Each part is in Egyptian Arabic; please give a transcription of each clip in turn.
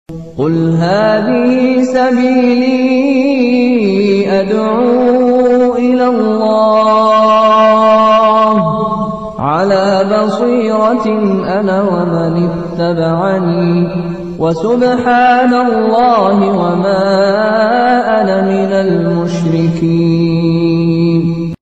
قُلْ هَٰذِهِ سَبِيلِي أَدْعُو إِلَى اللَّهِ ۚ عَلَىٰ بَصِيرَةٍ أَنَا وَمَنِ اتَّبَعَنِي ۖ وَسُبْحَانَ اللَّهِ وَمَا أَنَا مِنَ الْمُشْرِكِينَ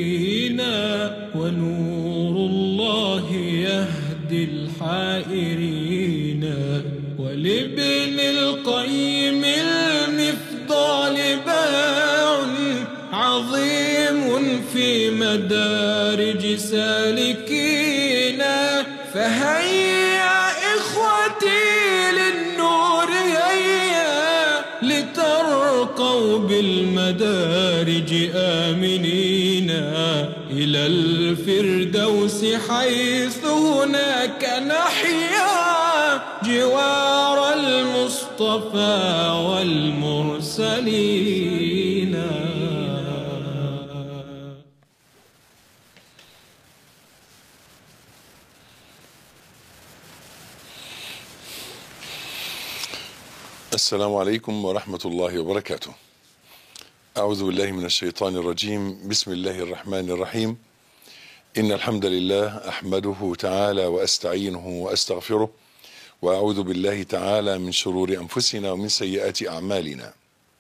ونور الله يهدي الحائرين ولابن القيم المفضال باع عظيم في مدارج سالكين فهيا إخوتي للنور هيا لترقوا بالمدارج آمنين إلى الفردوس حيث هناك نحيا جوار المصطفى والمرسلين السلام عليكم ورحمة الله وبركاته. أعوذ بالله من الشيطان الرجيم، بسم الله الرحمن الرحيم. إن الحمد لله أحمده تعالى وأستعينه وأستغفره وأعوذ بالله تعالى من شرور أنفسنا ومن سيئات أعمالنا.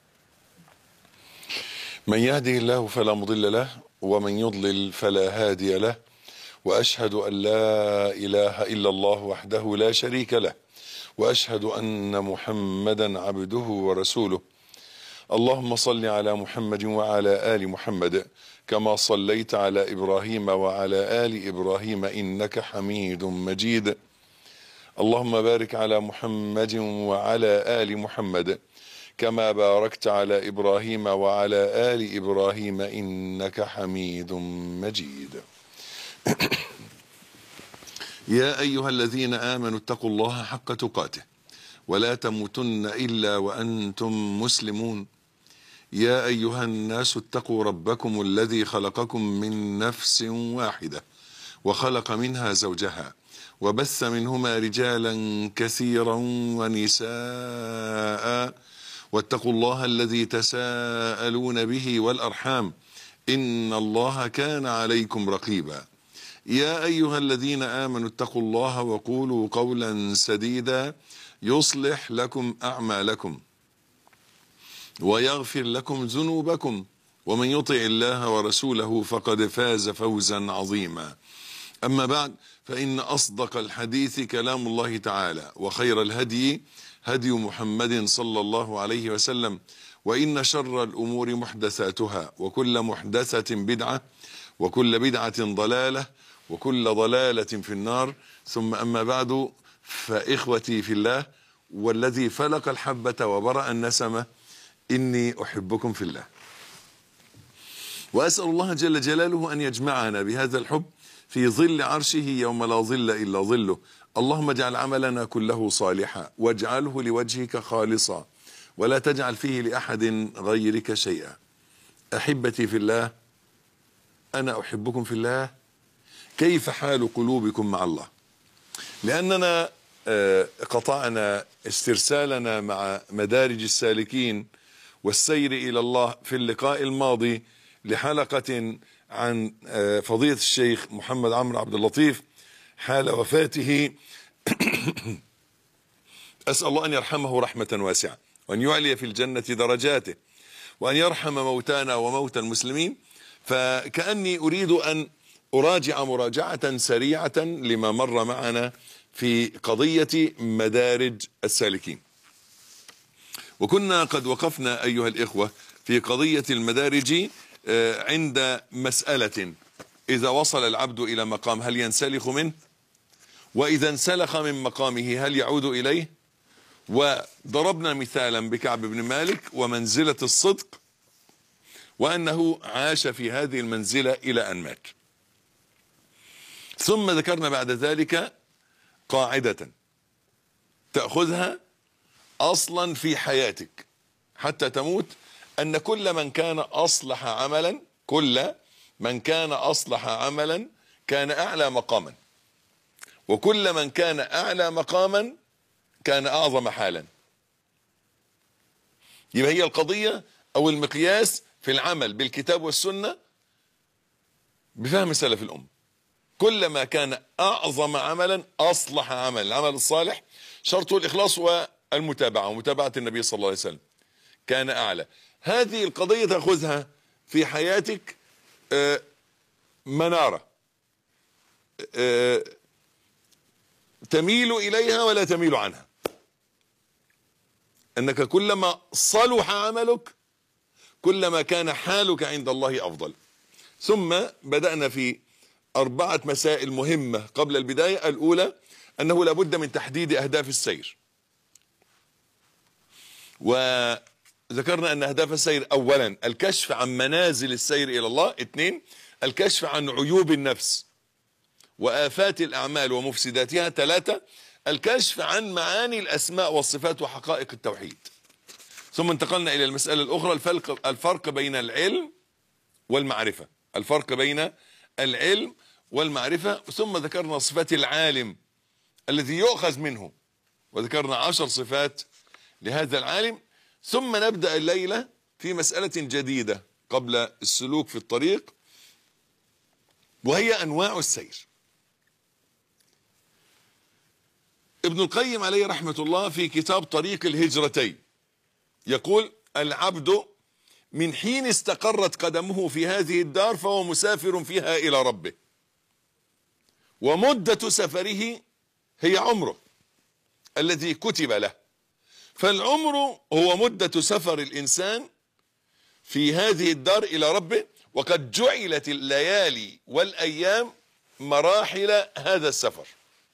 من يهده الله فلا مضل له ومن يضلل فلا هادي له وأشهد أن لا إله إلا الله وحده لا شريك له واشهد ان محمدا عبده ورسوله اللهم صل على محمد وعلى ال محمد كما صليت على ابراهيم وعلى ال ابراهيم انك حميد مجيد اللهم بارك على محمد وعلى ال محمد كما باركت على ابراهيم وعلى ال ابراهيم انك حميد مجيد يا ايها الذين امنوا اتقوا الله حق تقاته ولا تموتن الا وانتم مسلمون يا ايها الناس اتقوا ربكم الذي خلقكم من نفس واحده وخلق منها زوجها وبث منهما رجالا كثيرا ونساء واتقوا الله الذي تساءلون به والارحام ان الله كان عليكم رقيبا يا ايها الذين امنوا اتقوا الله وقولوا قولا سديدا يصلح لكم اعمالكم ويغفر لكم ذنوبكم ومن يطع الله ورسوله فقد فاز فوزا عظيما اما بعد فان اصدق الحديث كلام الله تعالى وخير الهدي هدي محمد صلى الله عليه وسلم وان شر الامور محدثاتها وكل محدثه بدعه وكل بدعه ضلاله وكل ضلالة في النار ثم أما بعد فإخوتي في الله والذي فلق الحبة وبرأ النسمة إني أحبكم في الله وأسأل الله جل جلاله أن يجمعنا بهذا الحب في ظل عرشه يوم لا ظل إلا ظله اللهم اجعل عملنا كله صالحا واجعله لوجهك خالصا ولا تجعل فيه لأحد غيرك شيئا أحبتي في الله أنا أحبكم في الله كيف حال قلوبكم مع الله لأننا قطعنا استرسالنا مع مدارج السالكين والسير إلى الله في اللقاء الماضي لحلقة عن فضيلة الشيخ محمد عمرو عبد اللطيف حال وفاته أسأل الله أن يرحمه رحمة واسعة وأن يعلي في الجنة درجاته وأن يرحم موتانا وموتى المسلمين فكأني أريد أن أراجع مراجعة سريعة لما مر معنا في قضية مدارج السالكين وكنا قد وقفنا أيها الإخوة في قضية المدارج عند مسألة إذا وصل العبد إلى مقام هل ينسلخ منه وإذا انسلخ من مقامه هل يعود إليه وضربنا مثالا بكعب بن مالك ومنزلة الصدق وأنه عاش في هذه المنزلة إلى أن مات ثم ذكرنا بعد ذلك قاعدة تأخذها أصلا في حياتك حتى تموت أن كل من كان أصلح عملا كل من كان أصلح عملا كان أعلى مقاما وكل من كان أعلى مقاما كان أعظم حالا يبقى هي القضية او المقياس في العمل بالكتاب والسنة بفهم سلف الأمة كلما كان أعظم عملا أصلح عملا العمل الصالح شرطه الإخلاص والمتابعة ومتابعة النبي صلى الله عليه وسلم كان أعلى هذه القضية تأخذها في حياتك آه، منارة آه، تميل إليها ولا تميل عنها أنك كلما صلح عملك كلما كان حالك عند الله أفضل ثم بدأنا في أربعة مسائل مهمة قبل البداية الأولى أنه لابد من تحديد أهداف السير وذكرنا أن أهداف السير أولا الكشف عن منازل السير إلى الله اثنين الكشف عن عيوب النفس وآفات الأعمال ومفسداتها ثلاثة الكشف عن معاني الأسماء والصفات وحقائق التوحيد ثم انتقلنا إلى المسألة الأخرى الفرق, الفرق بين العلم والمعرفة الفرق بين العلم والمعرفة ثم ذكرنا صفات العالم الذي يؤخذ منه وذكرنا عشر صفات لهذا العالم ثم نبدأ الليلة في مسألة جديدة قبل السلوك في الطريق وهي أنواع السير ابن القيم عليه رحمة الله في كتاب طريق الهجرتين يقول العبد من حين استقرت قدمه في هذه الدار فهو مسافر فيها إلى ربه ومدة سفره هي عمره الذي كتب له فالعمر هو مدة سفر الإنسان في هذه الدار إلى ربه وقد جعلت الليالي والأيام مراحل هذا السفر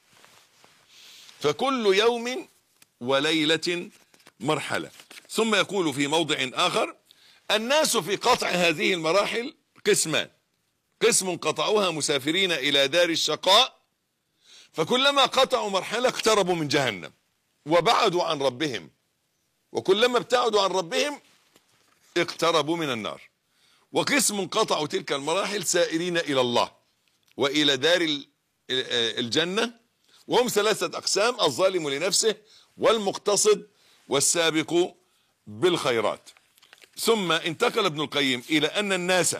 فكل يوم وليلة مرحلة ثم يقول في موضع آخر الناس في قطع هذه المراحل قسمان قسم قطعوها مسافرين إلى دار الشقاء فكلما قطعوا مرحلة اقتربوا من جهنم وبعدوا عن ربهم وكلما ابتعدوا عن ربهم اقتربوا من النار وقسم قطعوا تلك المراحل سائرين إلى الله وإلى دار الجنة وهم ثلاثة أقسام الظالم لنفسه والمقتصد والسابق بالخيرات ثم انتقل ابن القيم إلى أن الناس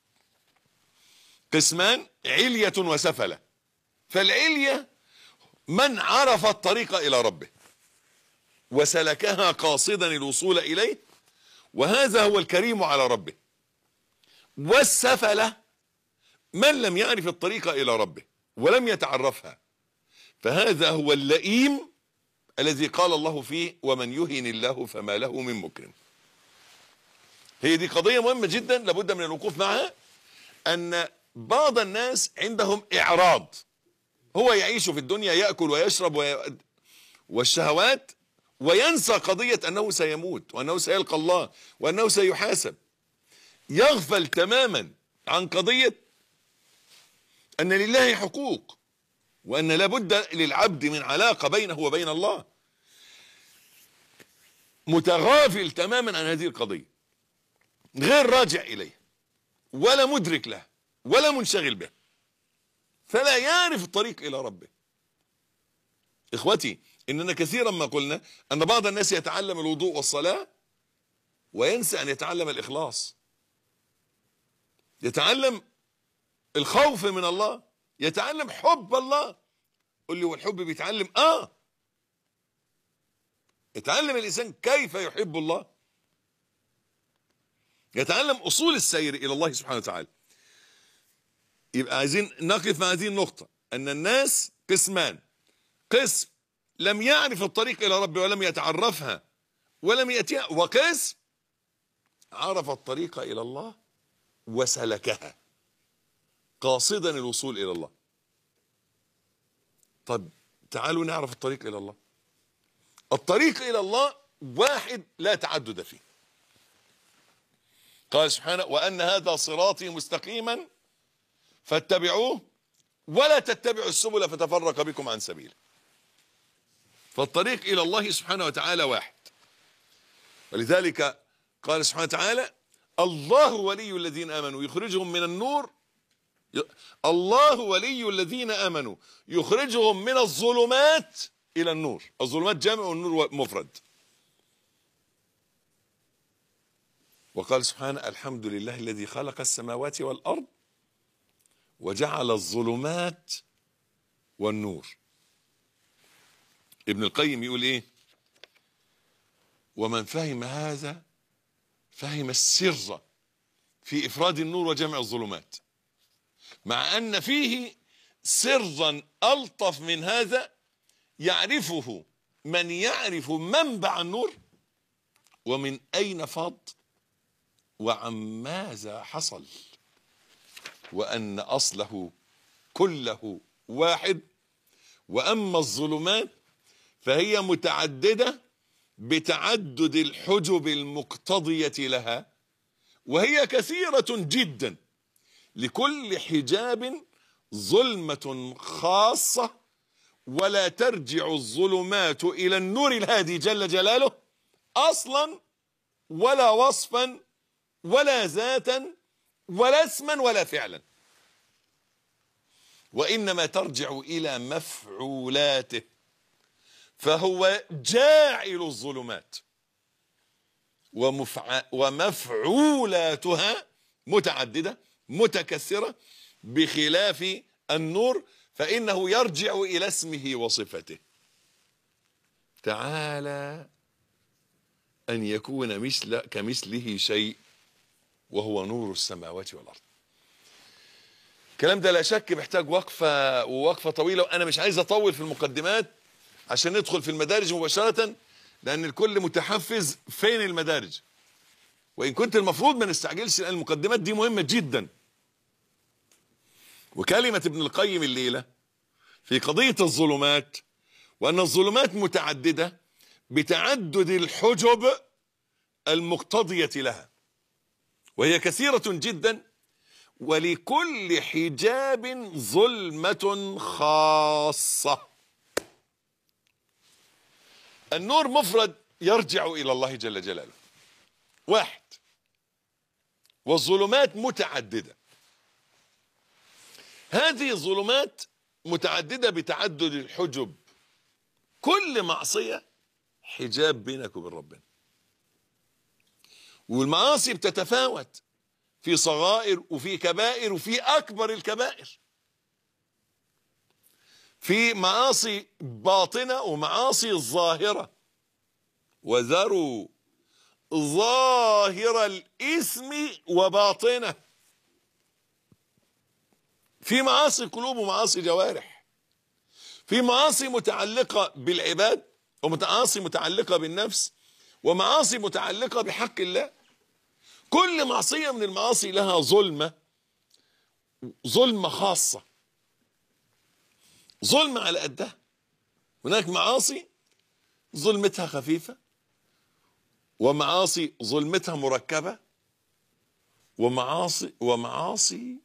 قسمان علية وسفلة فالعلية من عرف الطريق إلى ربه وسلكها قاصدا الوصول إليه وهذا هو الكريم على ربه والسفلة من لم يعرف الطريق إلى ربه ولم يتعرفها فهذا هو اللئيم الذي قال الله فيه ومن يهن الله فما له من مكرم هي دي قضية مهمة جدا لابد من الوقوف معها أن بعض الناس عندهم إعراض هو يعيش في الدنيا يأكل ويشرب وي... والشهوات وينسى قضية أنه سيموت وأنه سيلقى الله وأنه سيحاسب يغفل تماما عن قضية أن لله حقوق وأن لابد للعبد من علاقة بينه وبين الله متغافل تماما عن هذه القضية غير راجع إليه ولا مدرك له ولا منشغل به فلا يعرف الطريق إلى ربه إخوتي إننا كثيرا ما قلنا أن بعض الناس يتعلم الوضوء والصلاة وينسى أن يتعلم الإخلاص يتعلم الخوف من الله يتعلم حب الله قل لي والحب بيتعلم آه يتعلم الإنسان كيف يحب الله يتعلم أصول السير إلى الله سبحانه وتعالى يبقى عايزين نقف مع هذه النقطة أن الناس قسمان قسم لم يعرف الطريق إلى ربه ولم يتعرفها ولم يأتيها وقسم عرف الطريق إلى الله وسلكها قاصدا الوصول إلى الله طب تعالوا نعرف الطريق إلى الله الطريق إلى الله واحد لا تعدد فيه قال سبحانه وأن هذا صراطي مستقيما فاتبعوه ولا تتبعوا السبل فتفرق بكم عن سبيله فالطريق إلى الله سبحانه وتعالى واحد ولذلك قال سبحانه وتعالى الله ولي الذين آمنوا يخرجهم من النور الله ولي الذين آمنوا يخرجهم من الظلمات إلى النور الظلمات جامع والنور مفرد وقال سبحانه الحمد لله الذي خلق السماوات والأرض وجعل الظلمات والنور ابن القيم يقول ايه ومن فهم هذا فهم السر في افراد النور وجمع الظلمات مع ان فيه سرا الطف من هذا يعرفه من يعرف منبع النور ومن اين فاض وعن ماذا حصل وان اصله كله واحد واما الظلمات فهي متعدده بتعدد الحجب المقتضيه لها وهي كثيره جدا لكل حجاب ظلمه خاصه ولا ترجع الظلمات الى النور الهادي جل جلاله اصلا ولا وصفا ولا ذاتا ولا اسما ولا فعلا وانما ترجع الى مفعولاته فهو جاعل الظلمات ومفع... ومفعولاتها متعدده متكثره بخلاف النور فانه يرجع الى اسمه وصفته تعالى ان يكون مثل كمثله شيء وهو نور السماوات والارض الكلام ده لا شك محتاج وقفه ووقفه طويله وانا مش عايز اطول في المقدمات عشان ندخل في المدارج مباشره لان الكل متحفز فين المدارج وان كنت المفروض ما نستعجلش لان المقدمات دي مهمه جدا وكلمه ابن القيم الليله في قضيه الظلمات وان الظلمات متعدده بتعدد الحجب المقتضيه لها وهي كثيره جدا ولكل حجاب ظلمه خاصه النور مفرد يرجع الى الله جل جلاله واحد والظلمات متعدده هذه الظلمات متعدده بتعدد الحجب كل معصيه حجاب بينك وبين ربنا والمعاصي بتتفاوت في صغائر وفي كبائر وفي اكبر الكبائر في معاصي باطنه ومعاصي ظاهره وذروا ظاهر الاثم وباطنه في معاصي قلوب ومعاصي جوارح في معاصي متعلقه بالعباد ومعاصي متعلقه بالنفس ومعاصي متعلقه بحق الله كل معصيه من المعاصي لها ظلمه ظلمه خاصه ظلمه على قدها هناك معاصي ظلمتها خفيفه ومعاصي ظلمتها مركبه ومعاصي ومعاصي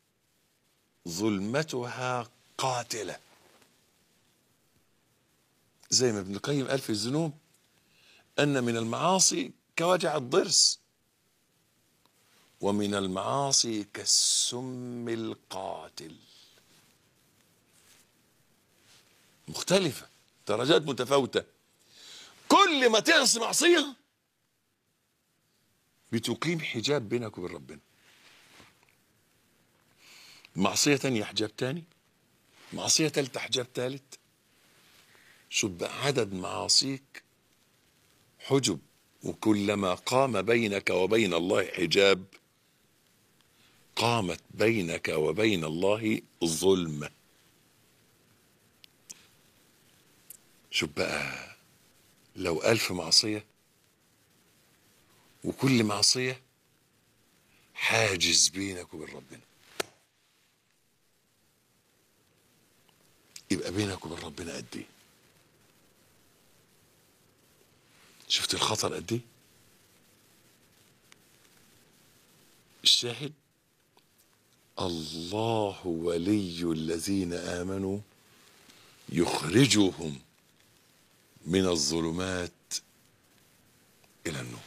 ظلمتها قاتله زي ما ابن القيم قال في الذنوب ان من المعاصي كوجع الضرس ومن المعاصي كالسم القاتل مختلفة درجات متفاوتة كل ما تعصي معصية بتقيم حجاب بينك وبين ربنا معصية تانية حجاب تاني معصية تالتة حجاب تالت شوف بقى عدد معاصيك حجب وكلما قام بينك وبين الله حجاب قامت بينك وبين الله ظلمة شوف بقى لو ألف معصية وكل معصية حاجز بينك وبين ربنا يبقى بينك وبين ربنا قد ايه شفت الخطر قد ايه الشاهد الله ولي الذين امنوا يخرجهم من الظلمات الى النور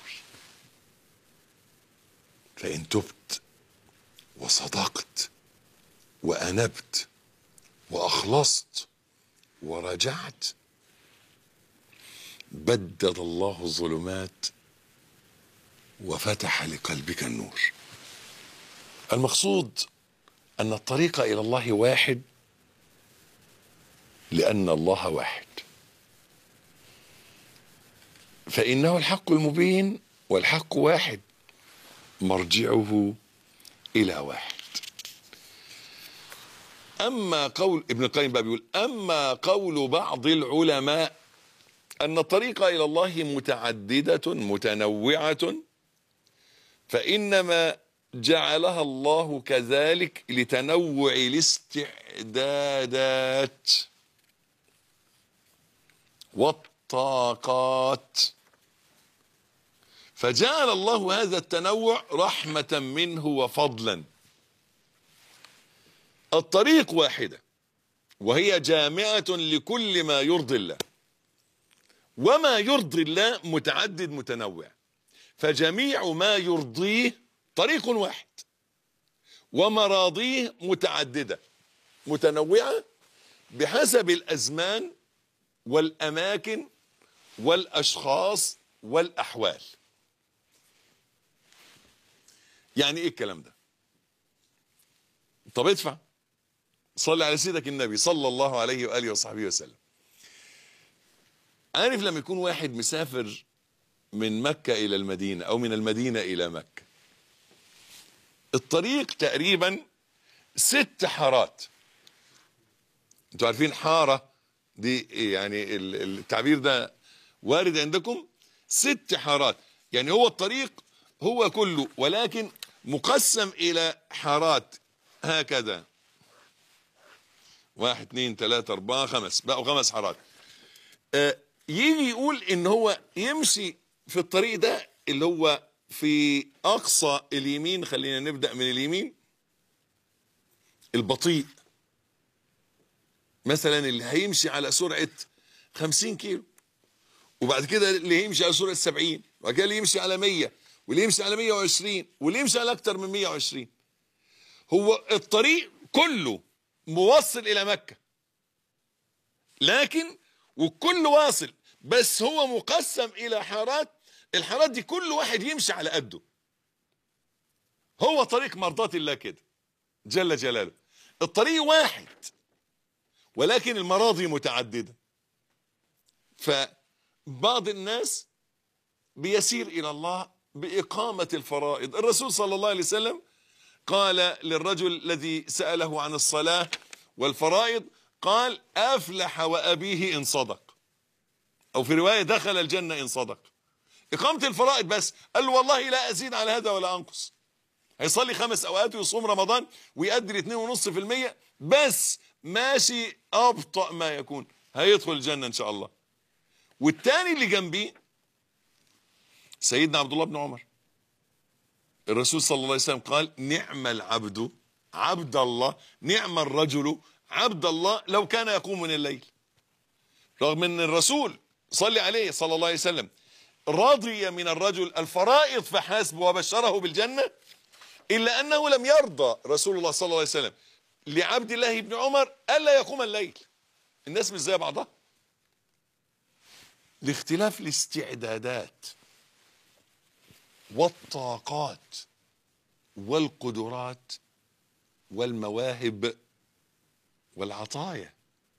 فان تبت وصدقت وانبت واخلصت ورجعت بدد الله الظلمات وفتح لقلبك النور المقصود ان الطريق الى الله واحد لان الله واحد فانه الحق المبين والحق واحد مرجعه الى واحد اما قول ابن القيم بقى بيقول اما قول بعض العلماء ان الطريق الى الله متعدده متنوعه فانما جعلها الله كذلك لتنوع الاستعدادات والطاقات فجعل الله هذا التنوع رحمه منه وفضلا الطريق واحده وهي جامعه لكل ما يرضي الله وما يرضي الله متعدد متنوع فجميع ما يرضيه طريق واحد ومراضيه متعدده متنوعه بحسب الازمان والاماكن والاشخاص والاحوال يعني ايه الكلام ده طب ادفع صلي على سيدك النبي صلى الله عليه واله وصحبه وسلم عارف لما يكون واحد مسافر من مكة إلى المدينة أو من المدينة إلى مكة الطريق تقريبا ست حارات انتوا عارفين حارة دي يعني التعبير ده وارد عندكم ست حارات يعني هو الطريق هو كله ولكن مقسم إلى حارات هكذا واحد اثنين ثلاثة أربعة خمس بقوا خمس حارات آه يجي يقول ان هو يمشي في الطريق ده اللي هو في اقصى اليمين خلينا نبدا من اليمين البطيء مثلا اللي هيمشي على سرعه 50 كيلو وبعد كده اللي هيمشي على سرعه 70 وبعد كده اللي يمشي على 100 واللي يمشي على 120 واللي يمشي على اكتر من 120 هو الطريق كله موصل الى مكه لكن والكل واصل بس هو مقسم الى حارات الحارات دي كل واحد يمشي على قده هو طريق مرضات الله كده جل جلاله الطريق واحد ولكن المراضي متعدده فبعض الناس بيسير الى الله باقامه الفرائض الرسول صلى الله عليه وسلم قال للرجل الذي ساله عن الصلاه والفرائض قال افلح وابيه ان صدق او في روايه دخل الجنه ان صدق اقامه الفرائض بس قال له والله لا ازيد على هذا ولا انقص هيصلي خمس اوقات ويصوم رمضان ويقدر 2.5% بس ماشي ابطا ما يكون هيدخل الجنه ان شاء الله والتاني اللي جنبيه سيدنا عبد الله بن عمر الرسول صلى الله عليه وسلم قال نعم العبد عبد الله نعم الرجل عبد الله لو كان يقوم من الليل رغم ان الرسول صلي عليه صلى الله عليه وسلم رضي من الرجل الفرائض فحسب وبشره بالجنة إلا أنه لم يرضى رسول الله صلى الله عليه وسلم لعبد الله بن عمر ألا يقوم الليل الناس مش زي بعضها لاختلاف الاستعدادات والطاقات والقدرات والمواهب والعطايا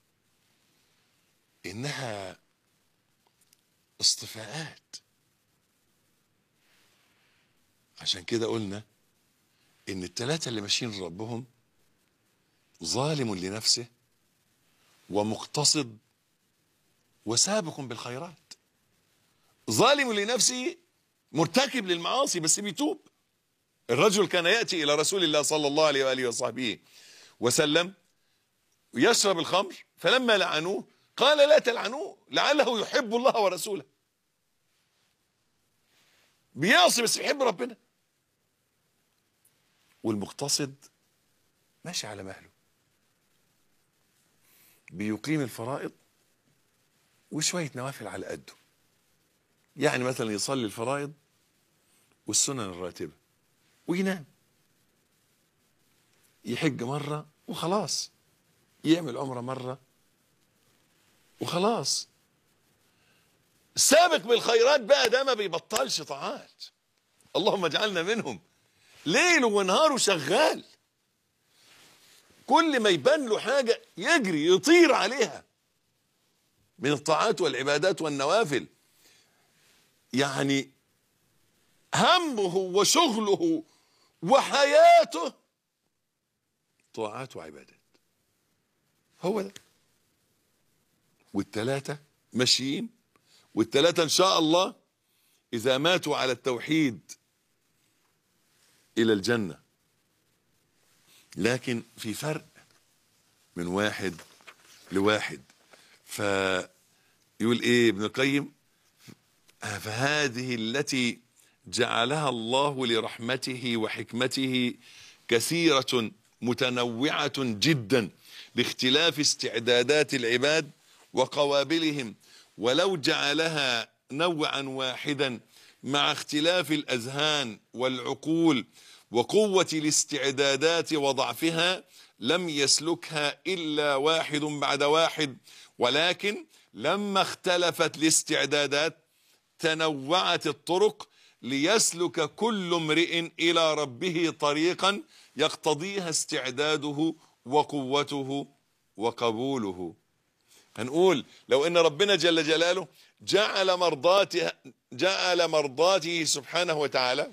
انها اصطفاءات عشان كده قلنا ان الثلاثه اللي ماشيين ربهم ظالم لنفسه ومقتصد وسابق بالخيرات ظالم لنفسه مرتكب للمعاصي بس بيتوب الرجل كان ياتي الى رسول الله صلى الله عليه واله وصحبه وسلم يشرب الخمر فلما لعنوه قال لا تلعنوه لعله يحب الله ورسوله بيعصي بس بيحب ربنا والمقتصد ماشي على مهله بيقيم الفرائض وشوية نوافل على قده يعني مثلا يصلي الفرائض والسنن الراتبة وينام يحج مرة وخلاص يعمل عمرة مرة وخلاص سابق بالخيرات بقى ده ما بيبطلش طاعات اللهم اجعلنا منهم ليله ونهاره شغال كل ما يبان له حاجة يجري يطير عليها من الطاعات والعبادات والنوافل يعني همه وشغله وحياته طاعات وعبادات هو ده والتلاتة ماشيين والتلاتة ان شاء الله اذا ماتوا على التوحيد الى الجنة لكن في فرق من واحد لواحد فيقول ايه ابن القيم فهذه التي جعلها الله لرحمته وحكمته كثيرة متنوعة جدا لاختلاف استعدادات العباد وقوابلهم ولو جعلها نوعا واحدا مع اختلاف الأذهان والعقول وقوة الاستعدادات وضعفها لم يسلكها إلا واحد بعد واحد ولكن لما اختلفت الاستعدادات تنوعت الطرق ليسلك كل امرئ الى ربه طريقا يقتضيها استعداده وقوته وقبوله هنقول لو ان ربنا جل جلاله جعل مرضاته جعل مرضاته سبحانه وتعالى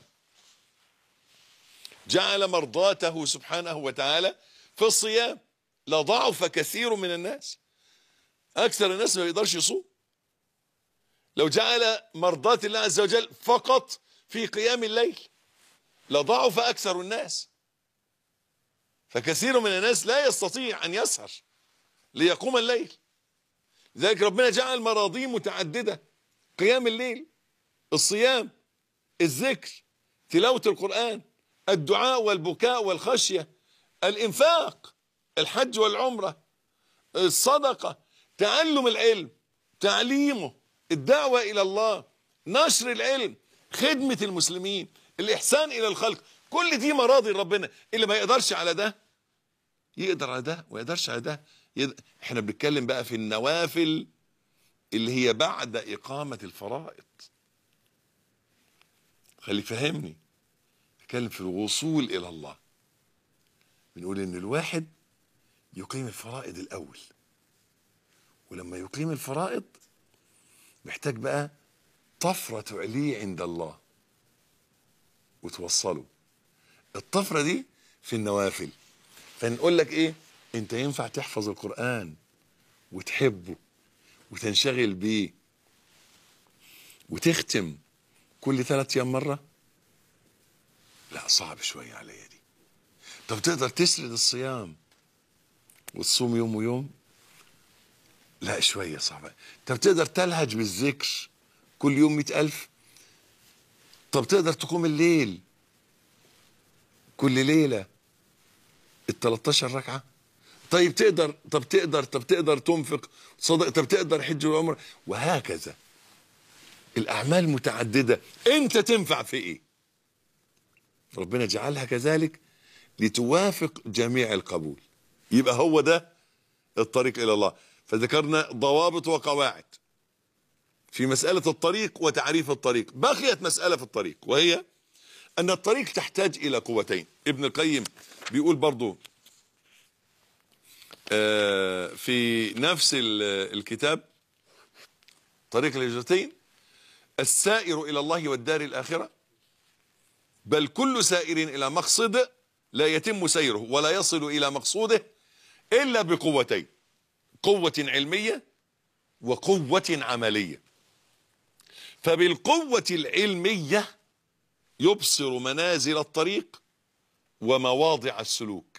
جعل مرضاته سبحانه وتعالى في الصيام لضعف كثير من الناس اكثر الناس ما يقدرش يصوم لو جعل مرضاة الله عز وجل فقط في قيام الليل لضعف أكثر الناس فكثير من الناس لا يستطيع أن يسهر ليقوم الليل لذلك ربنا جعل مراضي متعددة قيام الليل الصيام الذكر تلاوة القرآن الدعاء والبكاء والخشية الإنفاق الحج والعمرة الصدقة تعلم العلم تعليمه الدعوة إلى الله نشر العلم خدمة المسلمين الإحسان إلى الخلق كل دي مراضي ربنا اللي ما يقدرش على ده يقدر على ده وما يقدرش على ده يقدر. احنا بنتكلم بقى في النوافل اللي هي بعد إقامة الفرائض خلي فهمني نتكلم في الوصول إلى الله بنقول إن الواحد يقيم الفرائض الأول ولما يقيم الفرائض محتاج بقى طفرة تعليه عند الله وتوصله الطفرة دي في النوافل فنقول لك ايه انت ينفع تحفظ القرآن وتحبه وتنشغل بيه وتختم كل ثلاث ايام مرة لا صعب شوية عليا دي طب تقدر تسرد الصيام وتصوم يوم ويوم لا شوية صعبة طب تقدر تلهج بالذكر كل يوم مئة ألف طب تقدر تقوم الليل كل ليلة ال 13 ركعة طيب تقدر طب تقدر طب تقدر تنفق صدق طب تقدر حج وعمره وهكذا الأعمال متعددة أنت تنفع في إيه ربنا جعلها كذلك لتوافق جميع القبول يبقى هو ده الطريق إلى الله فذكرنا ضوابط وقواعد في مسألة الطريق وتعريف الطريق بقيت مسألة في الطريق وهي أن الطريق تحتاج إلى قوتين ابن القيم بيقول برضو آه في نفس الكتاب طريق الهجرتين السائر إلى الله والدار الآخرة بل كل سائر إلى مقصد لا يتم سيره ولا يصل إلى مقصوده إلا بقوتين قوة علمية وقوة عملية فبالقوة العلمية يبصر منازل الطريق ومواضع السلوك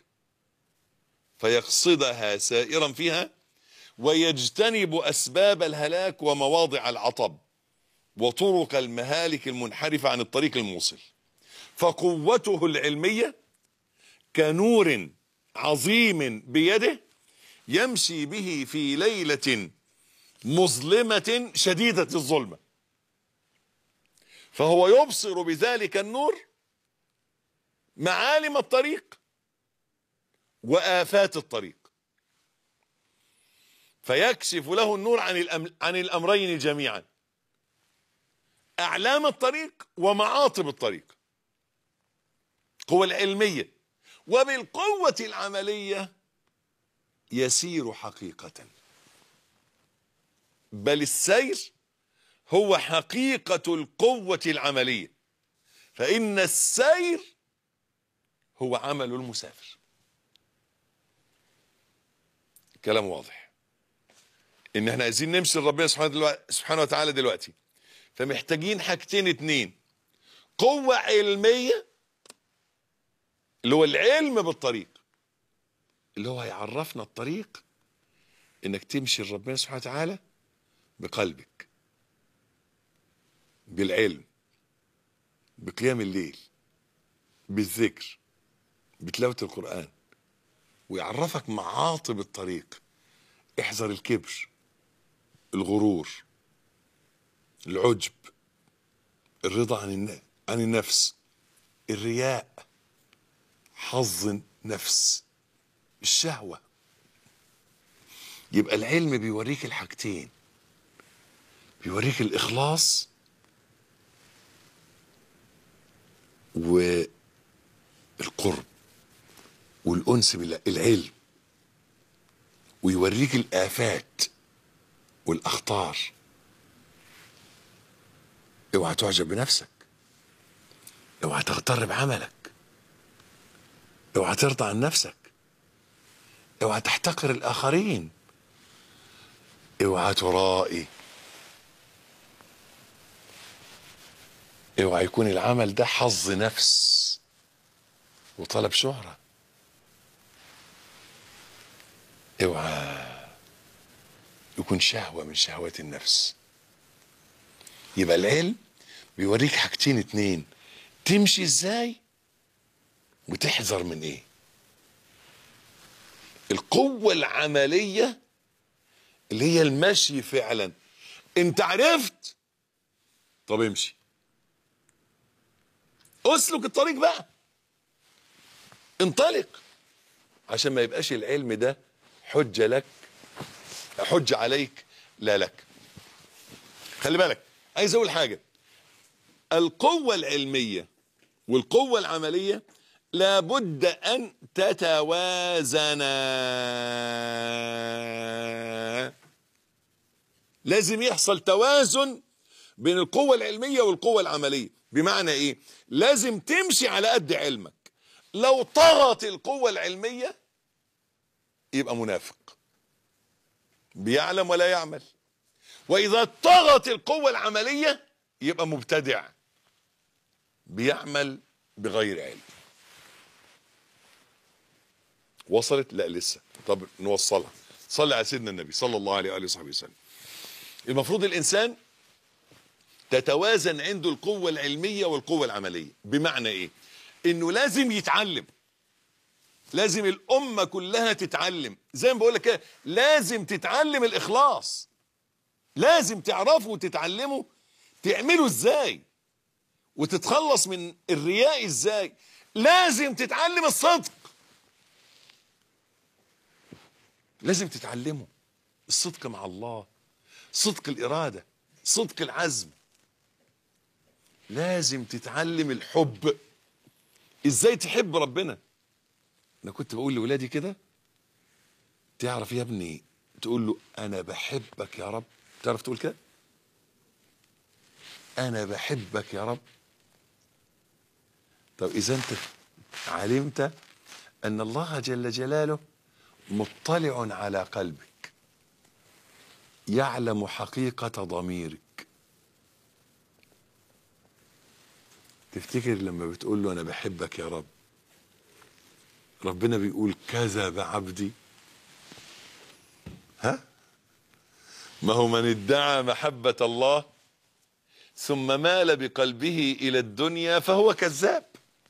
فيقصدها سائرا فيها ويجتنب أسباب الهلاك ومواضع العطب وطرق المهالك المنحرفة عن الطريق الموصل فقوته العلمية كنور عظيم بيده يمشي به في ليلة مظلمة شديدة الظلمة فهو يبصر بذلك النور معالم الطريق وآفات الطريق فيكشف له النور عن الأم عن الأمرين جميعا أعلام الطريق ومعاطب الطريق قوة العلمية وبالقوة العملية يسير حقيقة بل السير هو حقيقة القوة العملية فإن السير هو عمل المسافر كلام واضح ان احنا عايزين نمشي لربنا سبحانه دلوقتي سبحانه وتعالى دلوقتي فمحتاجين حاجتين اتنين قوة علمية اللي هو العلم بالطريق اللي هو هيعرفنا الطريق انك تمشي لربنا سبحانه وتعالى بقلبك بالعلم بقيام الليل بالذكر بتلاوة القرآن ويعرفك معاطب الطريق احذر الكبر الغرور العجب الرضا عن الن- عن النفس الرياء حظ نفس الشهوة يبقى العلم بيوريك الحاجتين بيوريك الإخلاص والقرب والأنس بالله العلم ويوريك الآفات والأخطار اوعى تعجب بنفسك اوعى تغتر بعملك اوعى ترضى عن نفسك اوعى تحتقر الآخرين اوعى ترائي اوعى يكون العمل ده حظ نفس وطلب شهرة اوعى يكون شهوة من شهوات النفس يبقى العلم بيوريك حاجتين اتنين تمشي ازاي وتحذر من ايه القوة العملية اللي هي المشي فعلا انت عرفت طب امشي اسلك الطريق بقى انطلق عشان ما يبقاش العلم ده حجة لك حجة عليك لا لك خلي بالك عايز اقول حاجة القوة العلمية والقوة العملية لابد ان تتوازنا لازم يحصل توازن بين القوة العلمية والقوة العملية بمعنى ايه لازم تمشي على قد علمك لو طغت القوة العلمية يبقى منافق بيعلم ولا يعمل واذا طغت القوة العملية يبقى مبتدع بيعمل بغير علم وصلت لا لسه طب نوصلها صلي على سيدنا النبي صلى الله عليه واله وصحبه وسلم المفروض الانسان تتوازن عنده القوة العلمية والقوة العملية بمعنى ايه انه لازم يتعلم لازم الامة كلها تتعلم زي ما بقول لك كده لازم تتعلم الاخلاص لازم تعرفوا وتتعلموا تعملوا ازاي وتتخلص من الرياء ازاي لازم تتعلم الصدق لازم تتعلمه الصدق مع الله صدق الإرادة صدق العزم لازم تتعلم الحب ازاي تحب ربنا انا كنت بقول لاولادي كده تعرف يا ابني تقول له انا بحبك يا رب تعرف تقول كده انا بحبك يا رب طب اذا انت علمت ان الله جل جلاله مطلع على قلبك يعلم حقيقة ضميرك تفتكر لما بتقول له انا بحبك يا رب ربنا بيقول كذب عبدي ها ما هو من ادعى محبة الله ثم مال بقلبه الى الدنيا فهو كذاب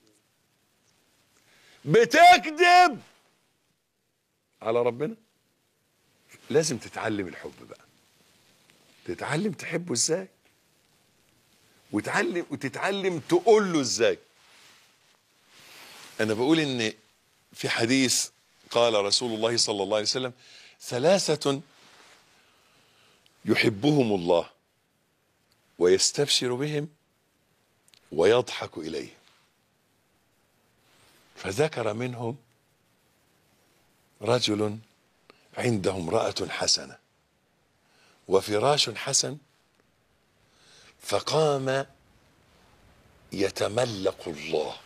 بتكذب على ربنا لازم تتعلم الحب بقى تتعلم تحبه ازاي وتعلم وتتعلم تقول له ازاي انا بقول ان في حديث قال رسول الله صلى الله عليه وسلم ثلاثة يحبهم الله ويستبشر بهم ويضحك إليه فذكر منهم رجل عنده امرأة حسنة وفراش حسن فقام يتملق الله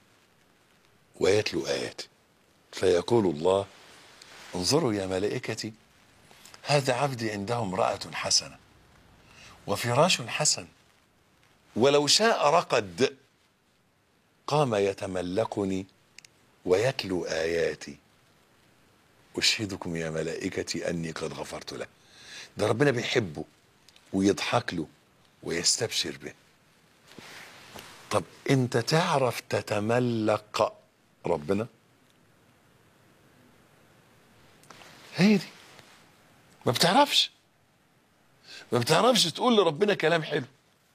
ويتلو آياته فيقول الله انظروا يا ملائكتي هذا عبدي عنده امرأة حسنة وفراش حسن ولو شاء رقد قام يتملكني ويتلو آياتي أشهدكم يا ملائكتي أني قد غفرت له ده ربنا بيحبه ويضحك له ويستبشر به طب انت تعرف تتملق ربنا هي دي ما بتعرفش ما بتعرفش تقول لربنا كلام حلو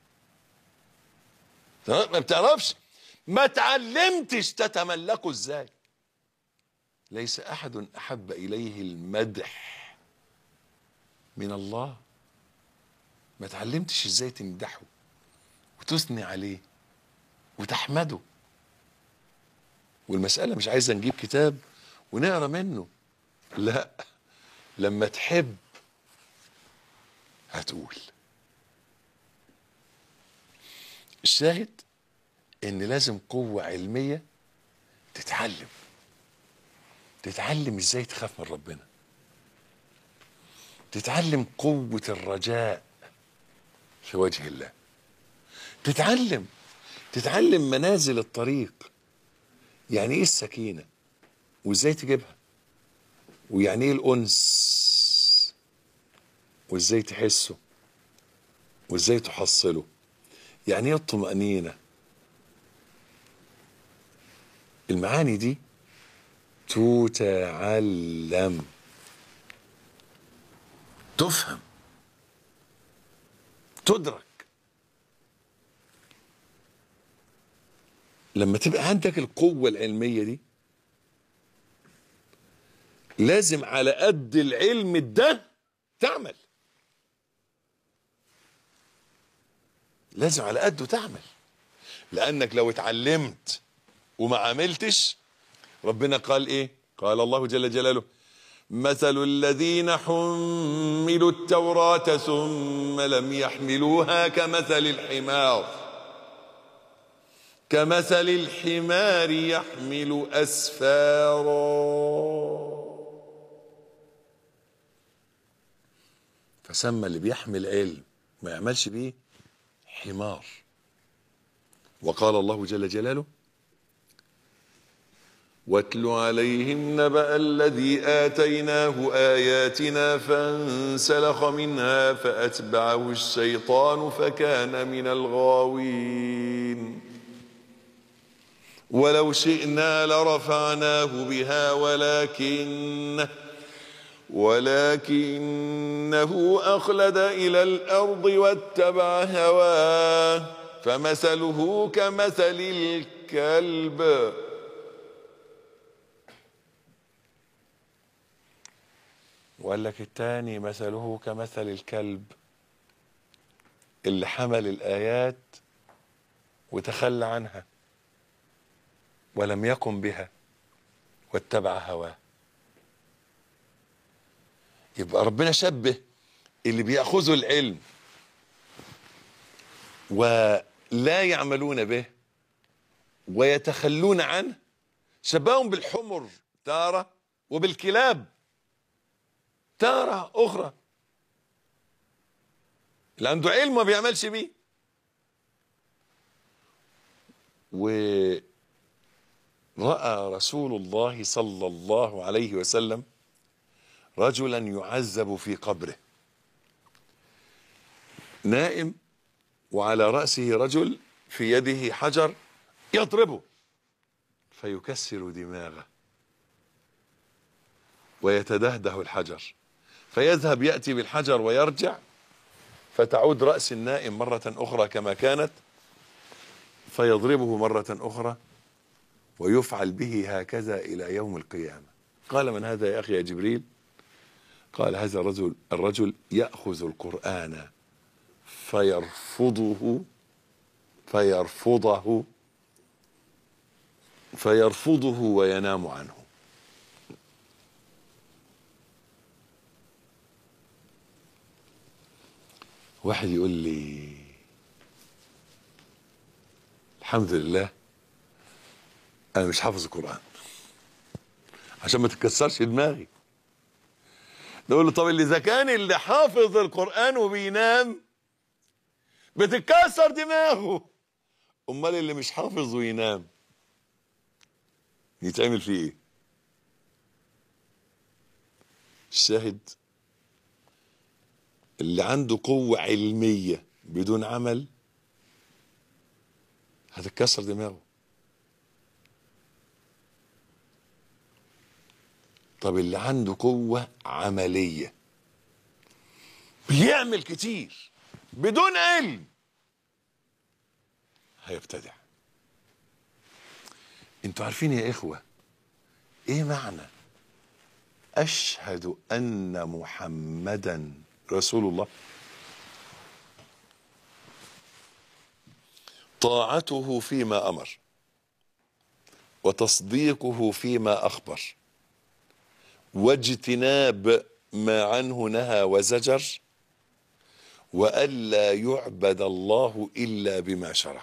تمام؟ ما بتعرفش ما تعلمتش تتملكه ازاي ليس احد احب اليه المدح من الله ما تعلمتش ازاي تمدحه وتثني عليه وتحمده والمسألة مش عايزة نجيب كتاب ونقرا منه لا لما تحب هتقول الشاهد ان لازم قوة علمية تتعلم تتعلم ازاي تخاف من ربنا تتعلم قوة الرجاء في وجه الله تتعلم تتعلم منازل الطريق يعني ايه السكينة وازاي تجيبها ويعني ايه الانس وازاي تحسه وازاي تحصله يعني ايه الطمأنينة المعاني دي تتعلم تفهم تدرك لما تبقى عندك القوة العلمية دي لازم على قد العلم ده تعمل لازم على قده تعمل لأنك لو اتعلمت وما عملتش ربنا قال ايه قال الله جل جلاله مثل الذين حملوا التوراة ثم لم يحملوها كمثل الحمار كمثل الحمار يحمل أسفارا فسمى اللي بيحمل علم ما يعملش بيه حمار وقال الله جل جلاله واتل عليهم نبأ الذي آتيناه آياتنا فانسلخ منها فأتبعه الشيطان فكان من الغاوين ولو شئنا لرفعناه بها ولكن ولكنه أخلد إلى الأرض واتبع هواه فمثله كمثل الكلب وقال لك التاني مثله كمثل الكلب اللي حمل الآيات وتخلى عنها ولم يقم بها واتبع هواه يبقى ربنا شبه اللي بيأخذوا العلم ولا يعملون به ويتخلون عنه شبههم بالحمر تارة وبالكلاب تارة أخرى اللي عنده علم ما بيعملش بيه ورأى رسول الله صلى الله عليه وسلم رجلا يعذب في قبره نائم وعلى رأسه رجل في يده حجر يضربه فيكسر دماغه ويتدهده الحجر فيذهب يأتي بالحجر ويرجع فتعود رأس النائم مرة أخرى كما كانت فيضربه مرة أخرى ويفعل به هكذا إلى يوم القيامة قال من هذا يا أخي يا جبريل قال هذا الرجل الرجل يأخذ القرآن فيرفضه فيرفضه فيرفضه وينام عنه واحد يقول لي الحمد لله انا مش حافظ القران عشان ما تتكسرش دماغي نقول له طب اللي اذا كان اللي حافظ القران وبينام بتتكسر دماغه امال اللي مش حافظ وينام يتعمل فيه ايه الشاهد اللي عنده قوة علمية بدون عمل هتتكسر دماغه طب اللي عنده قوة عملية بيعمل كتير بدون علم هيبتدع انتوا عارفين يا اخوة ايه معنى اشهد ان محمدا رسول الله طاعته فيما امر وتصديقه فيما اخبر واجتناب ما عنه نهى وزجر والا يعبد الله الا بما شرع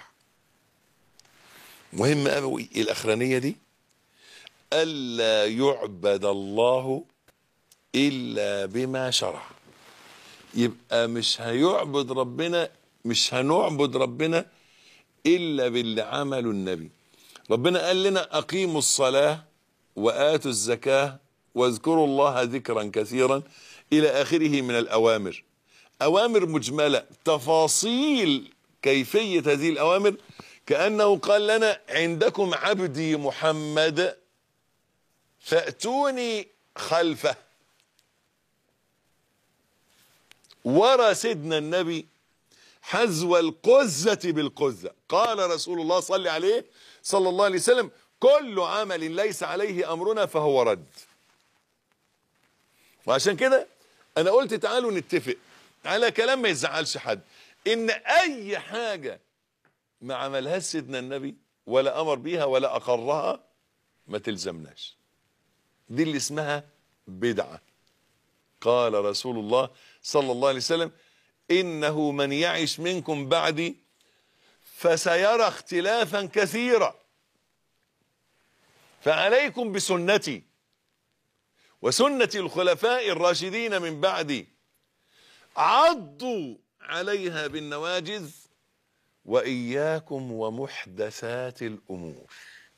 مهم قوي الاخرانيه دي الا يعبد الله الا بما شرع يبقى مش هيعبد ربنا مش هنعبد ربنا الا باللي عمله النبي ربنا قال لنا اقيموا الصلاه واتوا الزكاه واذكروا الله ذكرا كثيرا الى اخره من الاوامر اوامر مجمله تفاصيل كيفيه هذه الاوامر كانه قال لنا عندكم عبدي محمد فاتوني خلفه ورا سيدنا النبي حذو القزة بالقزة قال رسول الله صلى عليه صلى الله عليه وسلم كل عمل ليس عليه أمرنا فهو رد وعشان كده أنا قلت تعالوا نتفق على كلام ما يزعلش حد إن أي حاجة ما عملهاش سيدنا النبي ولا أمر بيها ولا أقرها ما تلزمناش دي اللي اسمها بدعة قال رسول الله صلى الله عليه وسلم إنه من يعش منكم بعدي فسيرى اختلافا كثيرا فعليكم بسنتي وسنة الخلفاء الراشدين من بعدي عضوا عليها بالنواجذ وإياكم ومحدثات الأمور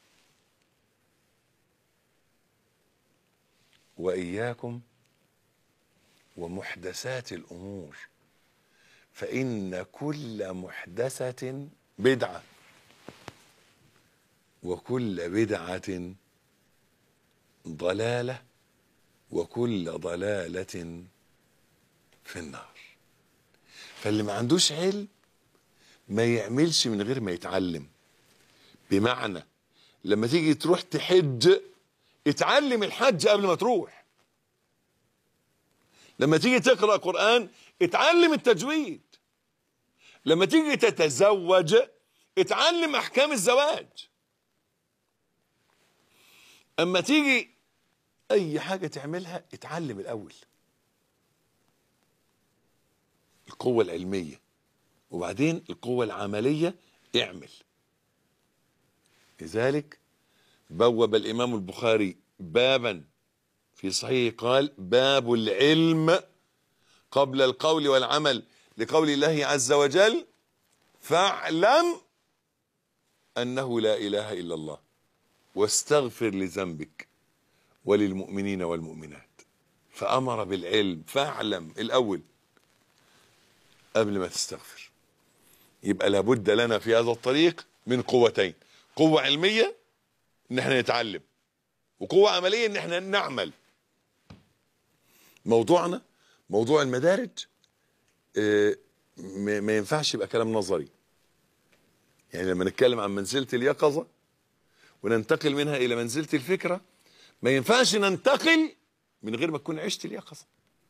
وإياكم ومحدثات الأمور فإن كل محدثة بدعة وكل بدعة ضلالة وكل ضلالة في النار فاللي ما عندوش علم ما يعملش من غير ما يتعلم بمعنى لما تيجي تروح تحج اتعلم الحج قبل ما تروح لما تيجي تقرأ قرآن اتعلم التجويد لما تيجي تتزوج اتعلم احكام الزواج اما تيجي اي حاجة تعملها اتعلم الاول القوة العلمية وبعدين القوة العملية اعمل لذلك بوب الامام البخاري بابا في صحيح قال باب العلم قبل القول والعمل لقول الله عز وجل فاعلم انه لا اله الا الله واستغفر لذنبك وللمؤمنين والمؤمنات فامر بالعلم فاعلم الاول قبل ما تستغفر يبقى لابد لنا في هذا الطريق من قوتين قوة علمية ان احنا نتعلم وقوة عملية ان احنا نعمل موضوعنا موضوع المدارج اه ما ينفعش يبقى كلام نظري يعني لما نتكلم عن منزلة اليقظة وننتقل منها الى منزلة الفكرة ما ينفعش ننتقل من غير ما تكون عشت اليقظة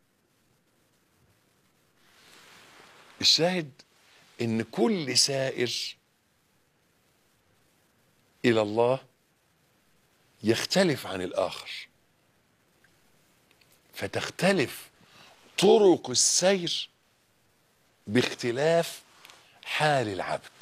الشاهد ان كل سائر الى الله يختلف عن الآخر فتختلف طرق السير باختلاف حال العبد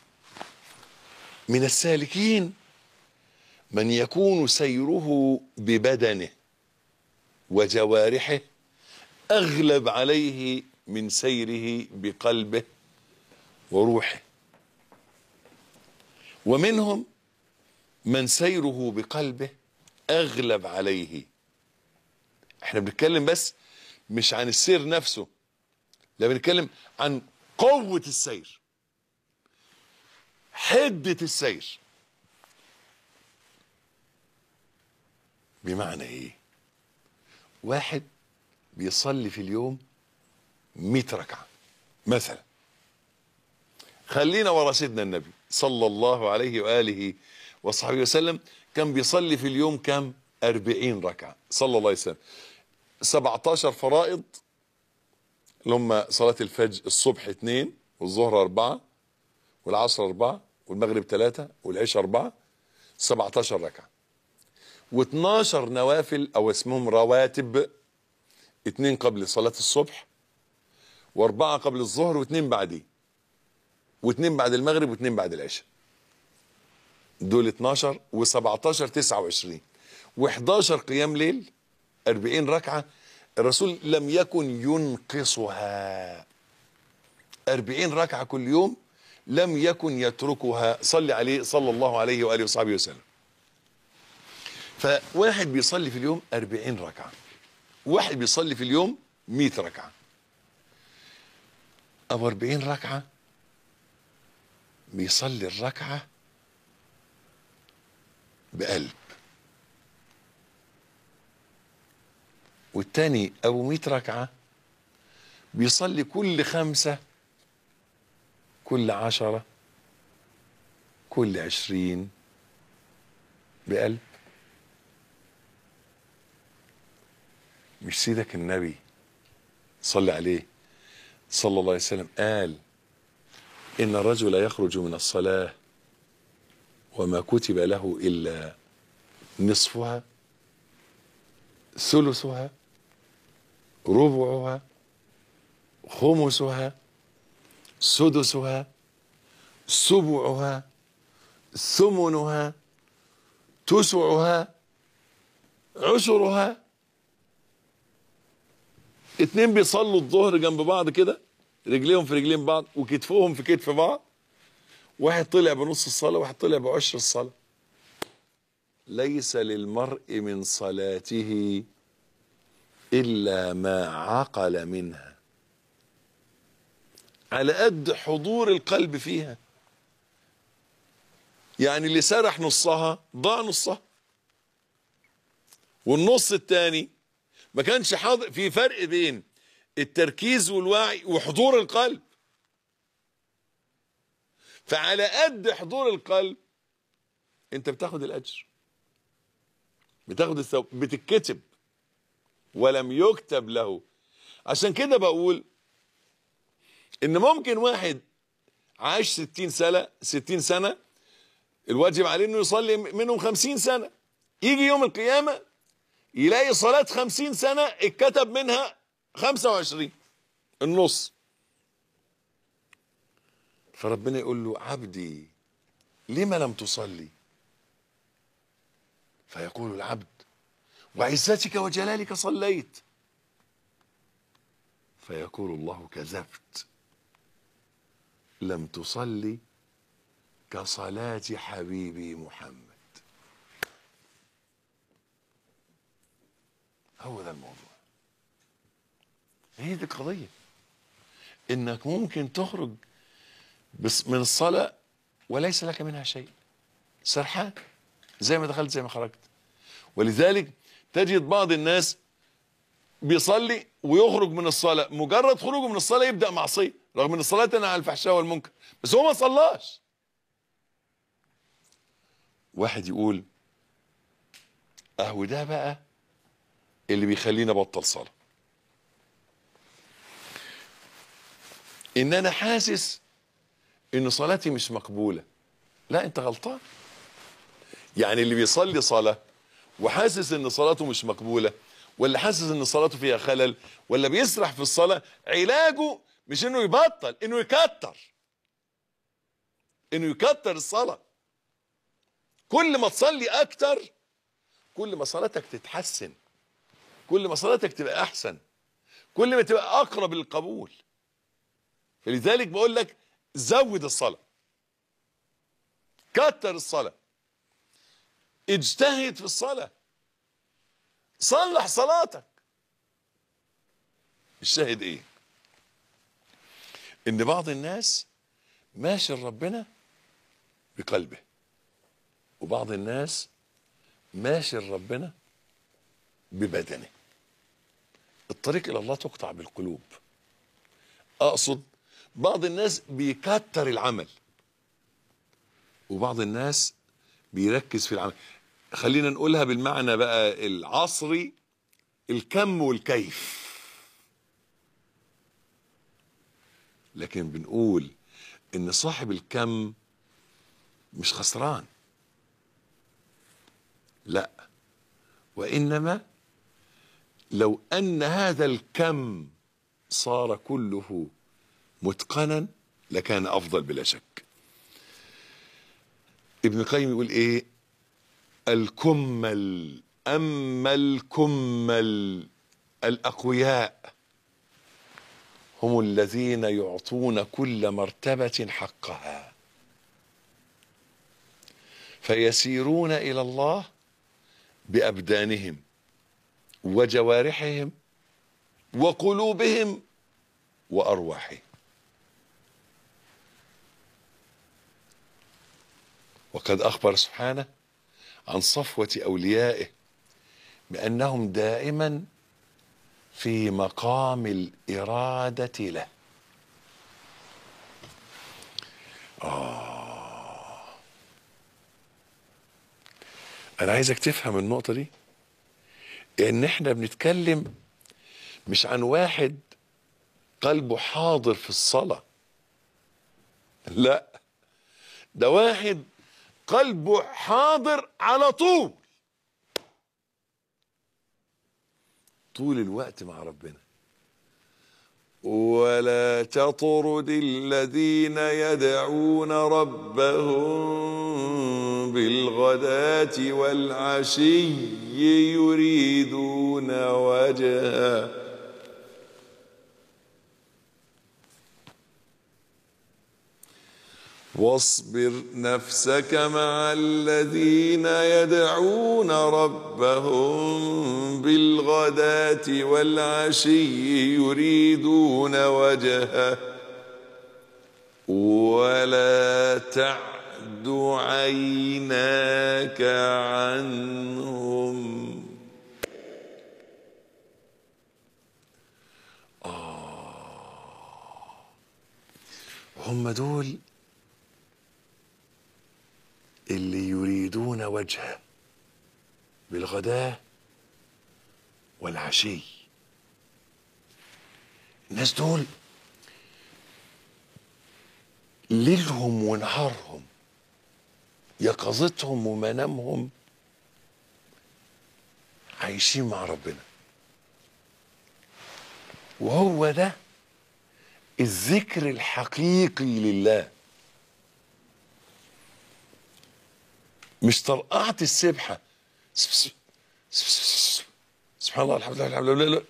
من السالكين من يكون سيره ببدنه وجوارحه اغلب عليه من سيره بقلبه وروحه ومنهم من سيره بقلبه اغلب عليه احنا بنتكلم بس مش عن السير نفسه لا بنتكلم عن قوة السير حدة السير بمعنى ايه واحد بيصلي في اليوم 100 ركعة مثلا خلينا ورا سيدنا النبي صلى الله عليه وآله وصحبه وسلم كان بيصلي في اليوم كم 40 ركعة صلى الله عليه وسلم 17 فرائض اللي هم صلاة الفجر الصبح اثنين والظهر أربعة والعصر أربعة والمغرب ثلاثة والعشاء أربعة 17 ركعة و12 نوافل أو اسمهم رواتب اثنين قبل صلاة الصبح وأربعة قبل الظهر واثنين بعديه واثنين بعد المغرب واثنين بعد العشاء دول 12 و17 29 و11 قيام ليل 40 ركعة الرسول لم يكن ينقصها 40 ركعة كل يوم لم يكن يتركها صلي عليه صلى الله عليه وآله وصحبه وسلم فواحد بيصلي في اليوم 40 ركعة واحد بيصلي في اليوم 100 ركعة أو 40 ركعة بيصلي الركعة بقلب والتاني أبو مئة ركعة بيصلي كل خمسة كل عشرة كل عشرين بقلب مش سيدك النبي صلى عليه صلى الله عليه وسلم قال إن الرجل يخرج من الصلاة وما كتب له إلا نصفها ثلثها ربعها خمسها سدسها سبعها ثمنها تسعها عشرها اتنين بيصلوا الظهر جنب بعض كده رجليهم في رجلين بعض وكتفهم في كتف بعض واحد طلع بنص الصلاة واحد طلع بعشر الصلاة ليس للمرء من صلاته إلا ما عقل منها على قد حضور القلب فيها يعني اللي سرح نصها ضاع نصها والنص الثاني ما كانش حاضر في فرق بين التركيز والوعي وحضور القلب فعلى قد حضور القلب انت بتاخد الاجر بتاخد الثواب بتتكتب ولم يكتب له عشان كده بقول ان ممكن واحد عاش ستين سنة ستين سنة الواجب عليه انه يصلي منهم خمسين سنة يجي يوم القيامة يلاقي صلاة خمسين سنة اتكتب منها خمسة وعشرين النص فربنا يقول له عبدي لما لم تصلي فيقول العبد وعزتك وجلالك صليت فيقول الله كذبت لم تصلي كصلاة حبيبي محمد هو ده الموضوع هي دي القضية انك ممكن تخرج بس من الصلاة وليس لك منها شيء سرحان زي ما دخلت زي ما خرجت ولذلك تجد بعض الناس بيصلي ويخرج من الصلاة مجرد خروجه من الصلاة يبدأ معصية رغم ان الصلاة تنهى عن الفحشاء والمنكر بس هو ما صلاش واحد يقول اهو ده بقى اللي بيخليني ابطل صلاة ان انا حاسس ان صلاتي مش مقبولة لا انت غلطان يعني اللي بيصلي صلاة وحاسس ان صلاته مش مقبولة ولا حاسس ان صلاته فيها خلل ولا بيسرح في الصلاة علاجه مش انه يبطل انه يكتر انه يكتر الصلاة كل ما تصلي اكتر كل ما صلاتك تتحسن كل ما صلاتك تبقى احسن كل ما تبقى اقرب للقبول فلذلك بقول لك زود الصلاة كتر الصلاة اجتهد في الصلاة صلح صلاتك الشاهد ايه ان بعض الناس ماشي لربنا بقلبه وبعض الناس ماشي لربنا ببدنه الطريق الى الله تقطع بالقلوب اقصد بعض الناس بيكتر العمل وبعض الناس بيركز في العمل خلينا نقولها بالمعنى بقى العصري الكم والكيف لكن بنقول ان صاحب الكم مش خسران لا وانما لو ان هذا الكم صار كله متقنا لكان افضل بلا شك ابن القيم يقول ايه الكمل اما الكمل الاقوياء هم الذين يعطون كل مرتبه حقها فيسيرون الى الله بابدانهم وجوارحهم وقلوبهم وارواحهم وقد اخبر سبحانه عن صفوه اوليائه بانهم دائما في مقام الاراده له آه. انا عايزك تفهم النقطه دي ان احنا بنتكلم مش عن واحد قلبه حاضر في الصلاه لا ده واحد قلبه حاضر على طول طول الوقت مع ربنا ولا تطرد الذين يدعون ربهم بالغداة والعشي يريدون وجهه واصبر نفسك مع الذين يدعون ربهم بالغداة والعشي يريدون وجهه ولا تعد عيناك عنهم آه هم دول اللي يريدون وجهه بالغداة والعشي الناس دول ليلهم ونهارهم يقظتهم ومنامهم عايشين مع ربنا وهو ده الذكر الحقيقي لله مش طرقعة السبحة سبحان الله الحمد لله الحمد لله لا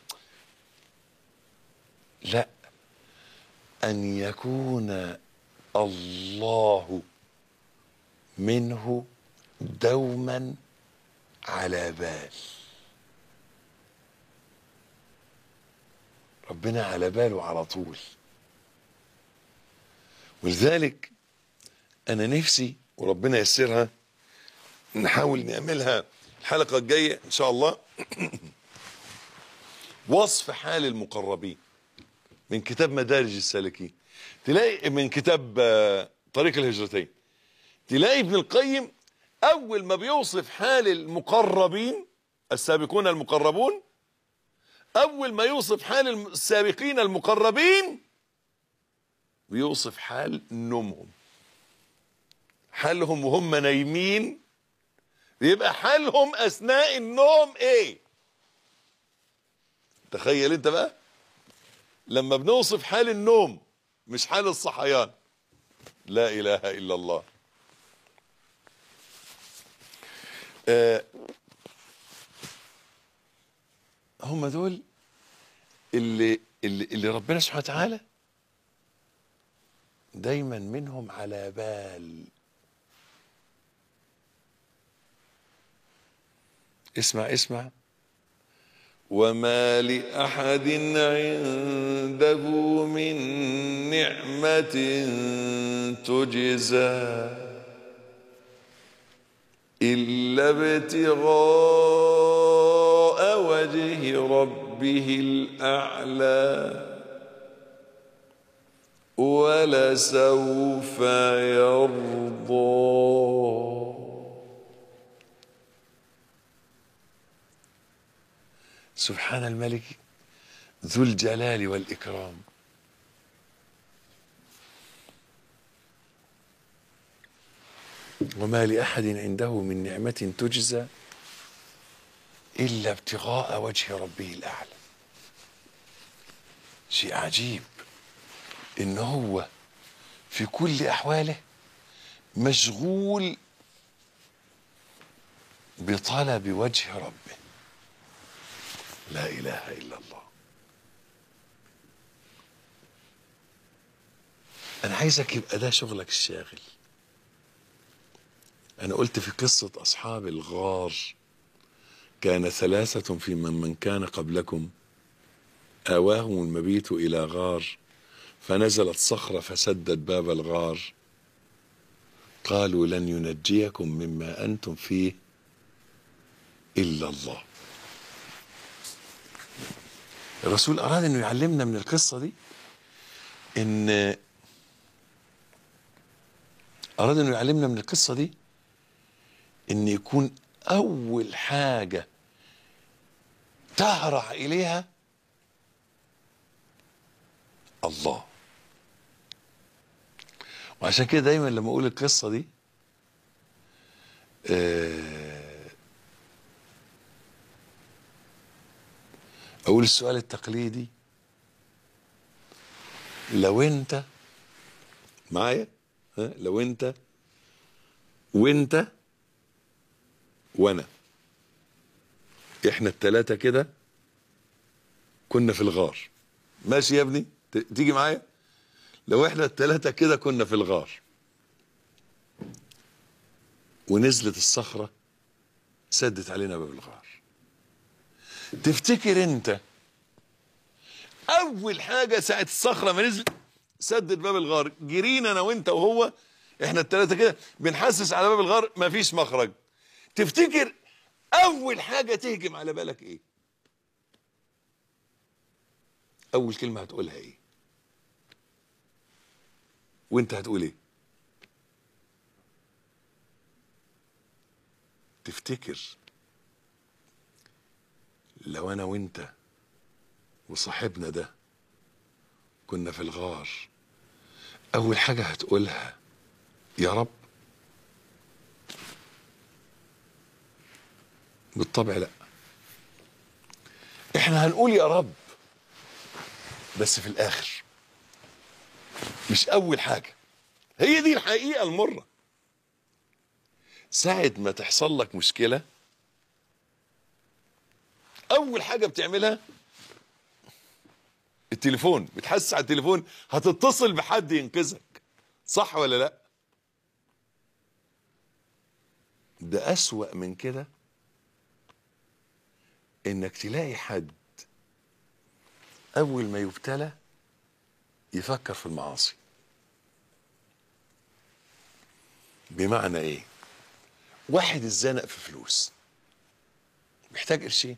لا أن يكون الله منه دوما على بال ربنا على باله على طول ولذلك أنا نفسي وربنا ييسرها نحاول نعملها الحلقة الجاية إن شاء الله وصف حال المقربين من كتاب مدارج السالكين تلاقي من كتاب آه، طريق الهجرتين تلاقي ابن القيم أول ما بيوصف حال المقربين السابقون المقربون أول ما يوصف حال السابقين المقربين بيوصف حال نومهم حالهم وهم نايمين يبقى حالهم اثناء النوم ايه تخيل انت بقى لما بنوصف حال النوم مش حال الصحيان لا اله الا الله آه هم دول اللي اللي, اللي ربنا سبحانه وتعالى دايما منهم على بال اسمع اسمع وما لأحد عنده من نعمة تجزى إلا ابتغاء وجه ربه الأعلى ولسوف يرضى سبحان الملك ذو الجلال والإكرام وما لأحد عنده من نعمة تجزى إلا ابتغاء وجه ربه الأعلى شيء عجيب إن هو في كل أحواله مشغول بطلب وجه ربه لا إله إلا الله أنا عايزك يبقى ده شغلك الشاغل أنا قلت في قصة أصحاب الغار كان ثلاثة في من من كان قبلكم آواهم المبيت إلى غار فنزلت صخرة فسدت باب الغار قالوا لن ينجيكم مما أنتم فيه إلا الله الرسول أراد أنه يعلمنا من القصة دي إن أراد أنه يعلمنا من القصة دي إن يكون أول حاجة تهرع إليها الله وعشان كده دايما لما أقول القصة دي آه، أقول السؤال التقليدي لو أنت معايا ها لو أنت وأنت وأنا إحنا التلاتة كده كنا في الغار ماشي يا ابني ت- تيجي معايا لو احنا التلاتة كده كنا في الغار ونزلت الصخرة سدت علينا باب الغار تفتكر انت اول حاجة ساعة الصخرة ما نزلت سدت باب الغار جرينا انا وانت وهو احنا التلاتة كده بنحسس على باب الغار مفيش مخرج تفتكر اول حاجة تهجم على بالك ايه اول كلمة هتقولها ايه وانت هتقول ايه تفتكر لو انا وانت وصاحبنا ده كنا في الغار اول حاجة هتقولها يا رب بالطبع لا احنا هنقول يا رب بس في الاخر مش اول حاجه هي دي الحقيقه المره ساعه ما تحصل لك مشكله اول حاجه بتعملها التليفون بتحسس على التليفون هتتصل بحد ينقذك صح ولا لا ده اسوأ من كده انك تلاقي حد اول ما يبتلى يفكر في المعاصي بمعنى ايه واحد اتزنق في فلوس محتاج قرشين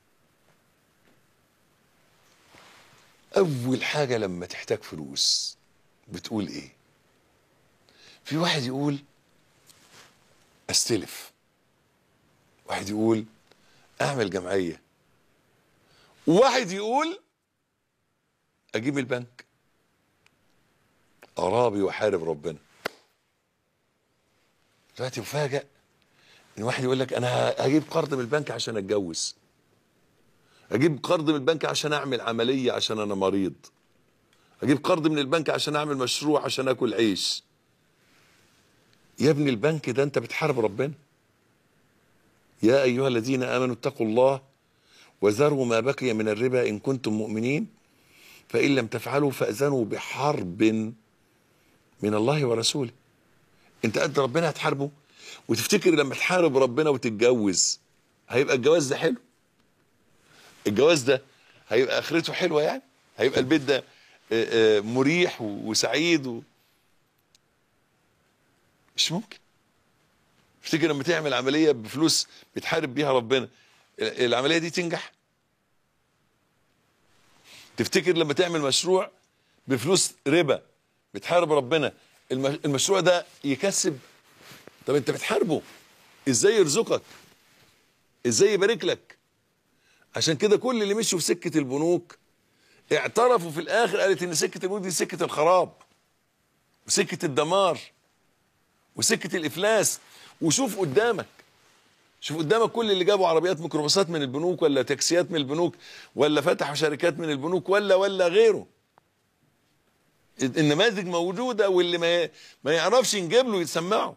اول حاجه لما تحتاج فلوس بتقول ايه في واحد يقول استلف واحد يقول اعمل جمعيه واحد يقول اجيب البنك ارابي واحارب ربنا دلوقتي مفاجئ ان واحد يقول لك انا هجيب قرض من البنك عشان اتجوز اجيب قرض من البنك عشان اعمل عمليه عشان انا مريض اجيب قرض من البنك عشان اعمل مشروع عشان اكل عيش يا ابني البنك ده انت بتحارب ربنا يا ايها الذين امنوا اتقوا الله وذروا ما بقي من الربا ان كنتم مؤمنين فان لم تفعلوا فاذنوا بحرب من الله ورسوله انت قد ربنا هتحاربه وتفتكر لما تحارب ربنا وتتجوز هيبقى الجواز ده حلو الجواز ده هيبقى اخرته حلوه يعني هيبقى البيت ده آه، آه، مريح و- وسعيد و... مش ممكن افتكر لما تعمل عمليه بفلوس بتحارب بيها ربنا ال- العمليه دي تنجح تفتكر لما تعمل مشروع بفلوس ربا بتحارب ربنا الم- المشروع ده يكسب طب انت بتحاربه ازاي يرزقك ازاي يبارك لك عشان كده كل اللي مشوا في سكه البنوك اعترفوا في الاخر قالت ان سكه البنوك دي سكه الخراب وسكه الدمار وسكه الافلاس وشوف قدامك شوف قدامك كل اللي جابوا عربيات ميكروباصات من البنوك ولا تاكسيات من البنوك ولا فتحوا شركات من البنوك ولا ولا غيره النماذج موجوده واللي ما ما يعرفش نجيب له يتسمعه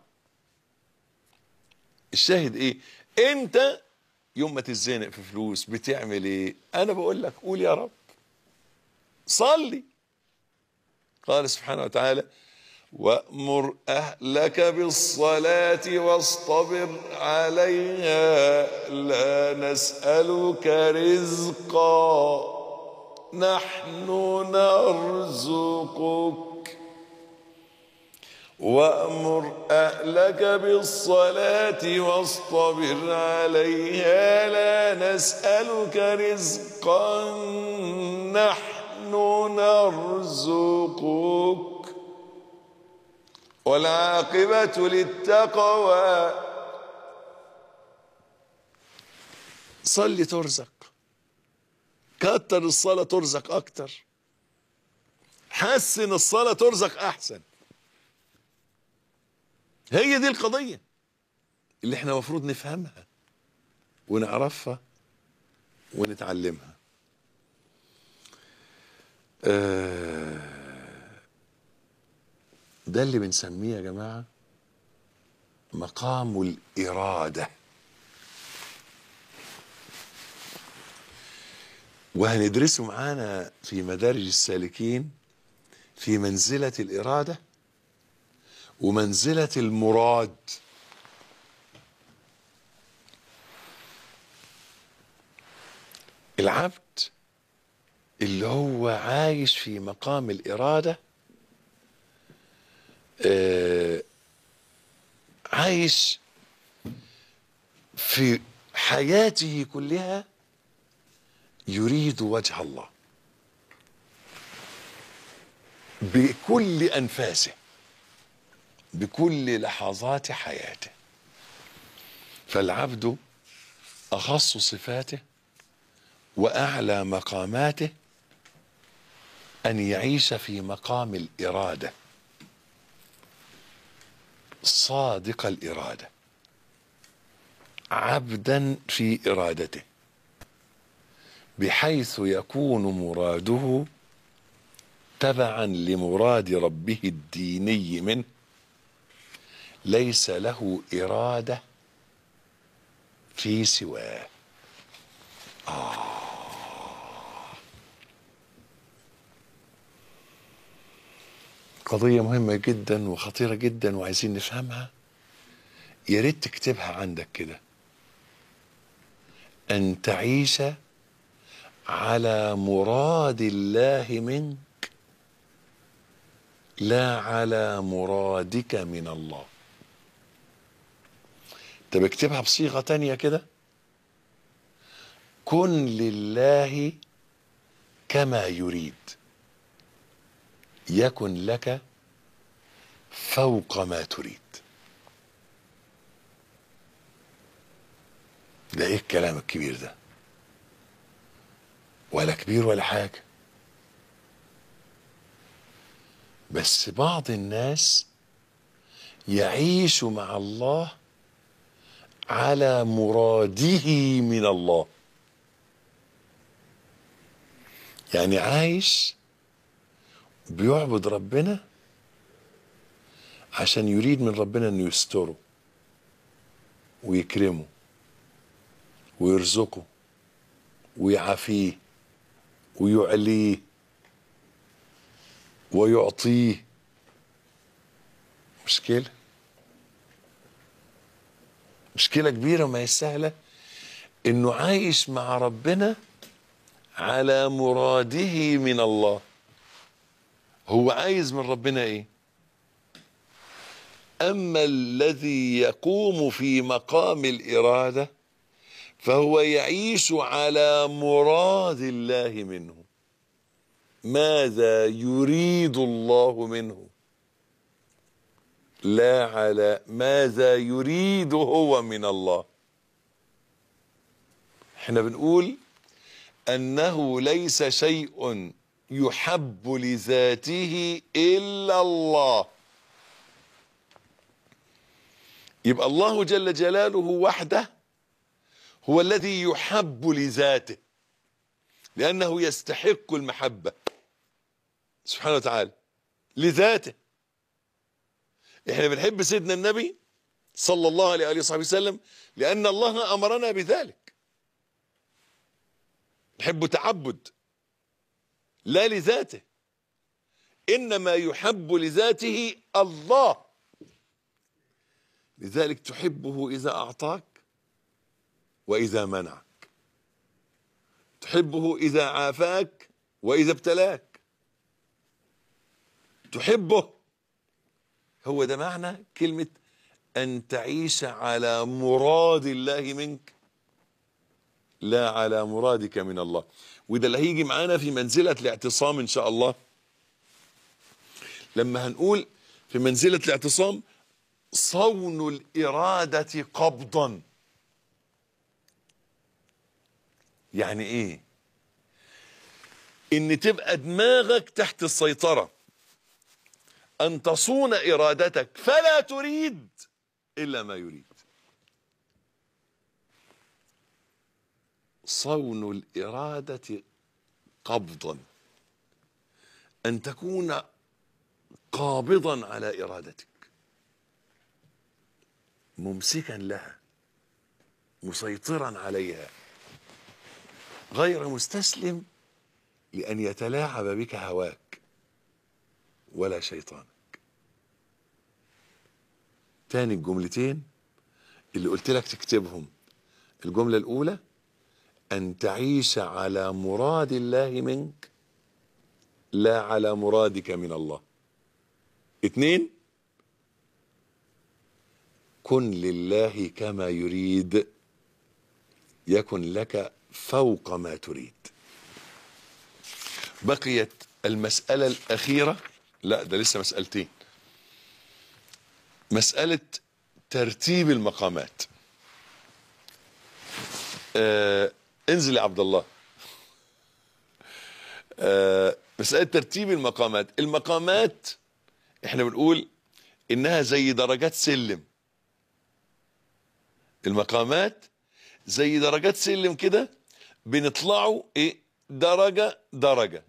الشاهد ايه انت يوم ما تتزنق في فلوس بتعمل ايه انا بقول لك قول يا رب صلي قال سبحانه وتعالى وامر اهلك بالصلاه واصطبر عليها لا نسالك رزقا نحن نرزقك وامر اهلك بالصلاه واصطبر عليها لا نسالك رزقا نحن نرزقك والعاقبه للتقوى صلي ترزق كتر الصلاه ترزق اكتر حسن الصلاه ترزق احسن هي دي القضية اللي احنا المفروض نفهمها ونعرفها ونتعلمها آه، ده اللي بنسميه يا جماعة مقام الإرادة وهندرسه معانا في مدارج السالكين في منزلة الإرادة ومنزلة المراد العبد اللي هو عايش في مقام الإرادة آه عايش في حياته كلها يريد وجه الله بكل أنفاسه بكل لحظات حياته فالعبد اخص صفاته واعلى مقاماته ان يعيش في مقام الاراده صادق الاراده عبدا في ارادته بحيث يكون مراده تبعا لمراد ربه الديني منه ليس له إرادة في سواه آه. قضية مهمة جدا وخطيرة جدا وعايزين نفهمها يا ريت تكتبها عندك كده أن تعيش على مراد الله منك لا على مرادك من الله طب اكتبها بصيغة تانية كده كن لله كما يريد يكن لك فوق ما تريد ده ايه الكلام الكبير ده ولا كبير ولا حاجة بس بعض الناس يعيش مع الله على مراده من الله يعني عايش بيعبد ربنا عشان يريد من ربنا انه يستره ويكرمه ويرزقه ويعافيه ويعليه ويعطيه مشكلة مشكلة كبيرة وما هي سهلة انه عايش مع ربنا على مراده من الله هو عايز من ربنا ايه اما الذي يقوم في مقام الاراده فهو يعيش على مراد الله منه ماذا يريد الله منه لا على ماذا يريد هو من الله احنا بنقول انه ليس شيء يحب لذاته الا الله يبقى الله جل جلاله وحده هو الذي يحب لذاته لانه يستحق المحبه سبحانه وتعالى لذاته احنا بنحب سيدنا النبي صلى الله عليه وصحبه وسلم لان الله امرنا بذلك نحب تعبد لا لذاته انما يحب لذاته الله لذلك تحبه اذا اعطاك واذا منعك تحبه اذا عافاك واذا ابتلاك تحبه هو ده معنى كلمه ان تعيش على مراد الله منك لا على مرادك من الله وده اللي هيجي معانا في منزله الاعتصام ان شاء الله لما هنقول في منزله الاعتصام صون الاراده قبضا يعني ايه ان تبقى دماغك تحت السيطره ان تصون ارادتك فلا تريد الا ما يريد صون الاراده قبضا ان تكون قابضا على ارادتك ممسكا لها مسيطرا عليها غير مستسلم لان يتلاعب بك هواك ولا شيطانك تاني الجملتين اللي قلت لك تكتبهم الجمله الاولى ان تعيش على مراد الله منك لا على مرادك من الله اتنين كن لله كما يريد يكن لك فوق ما تريد بقيت المسألة الأخيرة لا ده لسه مسألتين مسألة ترتيب المقامات آه انزل يا عبد الله آه مسألة ترتيب المقامات المقامات احنا بنقول انها زي درجات سلم المقامات زي درجات سلم كده بنطلعوا ايه درجة درجة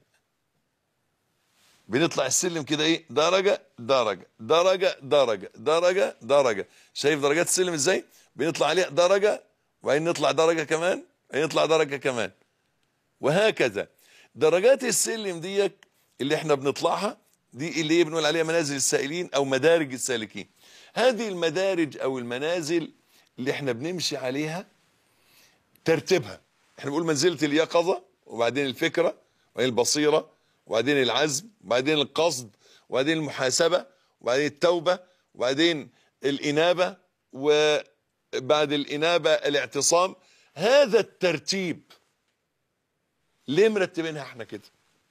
بنطلع السلم كده ايه درجة درجة درجة درجة درجة درجة شايف درجات السلم ازاي بنطلع عليها درجة وبعدين نطلع درجة كمان وبعدين نطلع درجة كمان وهكذا درجات السلم دي اللي احنا بنطلعها دي اللي هي بنقول عليها منازل السائلين او مدارج السالكين هذه المدارج او المنازل اللي احنا بنمشي عليها ترتيبها احنا بنقول منزلة اليقظة وبعدين الفكرة وبعدين البصيرة وبعدين العزم وبعدين القصد وبعدين المحاسبة وبعدين التوبة وبعدين الإنابة وبعد الإنابة الاعتصام هذا الترتيب ليه مرتبينها احنا كده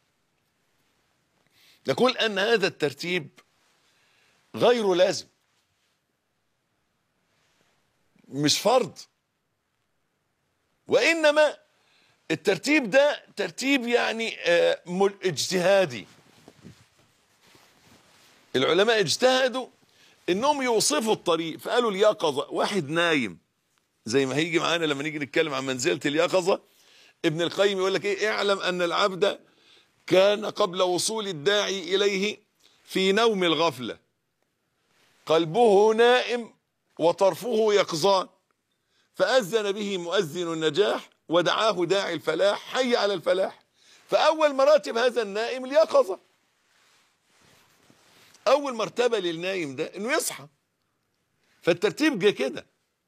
نقول أن هذا الترتيب غير لازم مش فرض وإنما الترتيب ده ترتيب يعني آه، مل- اجتهادي العلماء اجتهدوا انهم يوصفوا الطريق فقالوا اليقظة واحد نايم زي ما هيجي معانا لما نيجي نتكلم عن منزلة اليقظة ابن القيم يقول لك ايه اعلم ان العبد كان قبل وصول الداعي اليه في نوم الغفلة قلبه نائم وطرفه يقظان فأذن به مؤذن النجاح ودعاه داعي الفلاح حي على الفلاح فأول مراتب هذا النائم اليقظة أول مرتبة للنايم ده إنه يصحى فالترتيب جه كده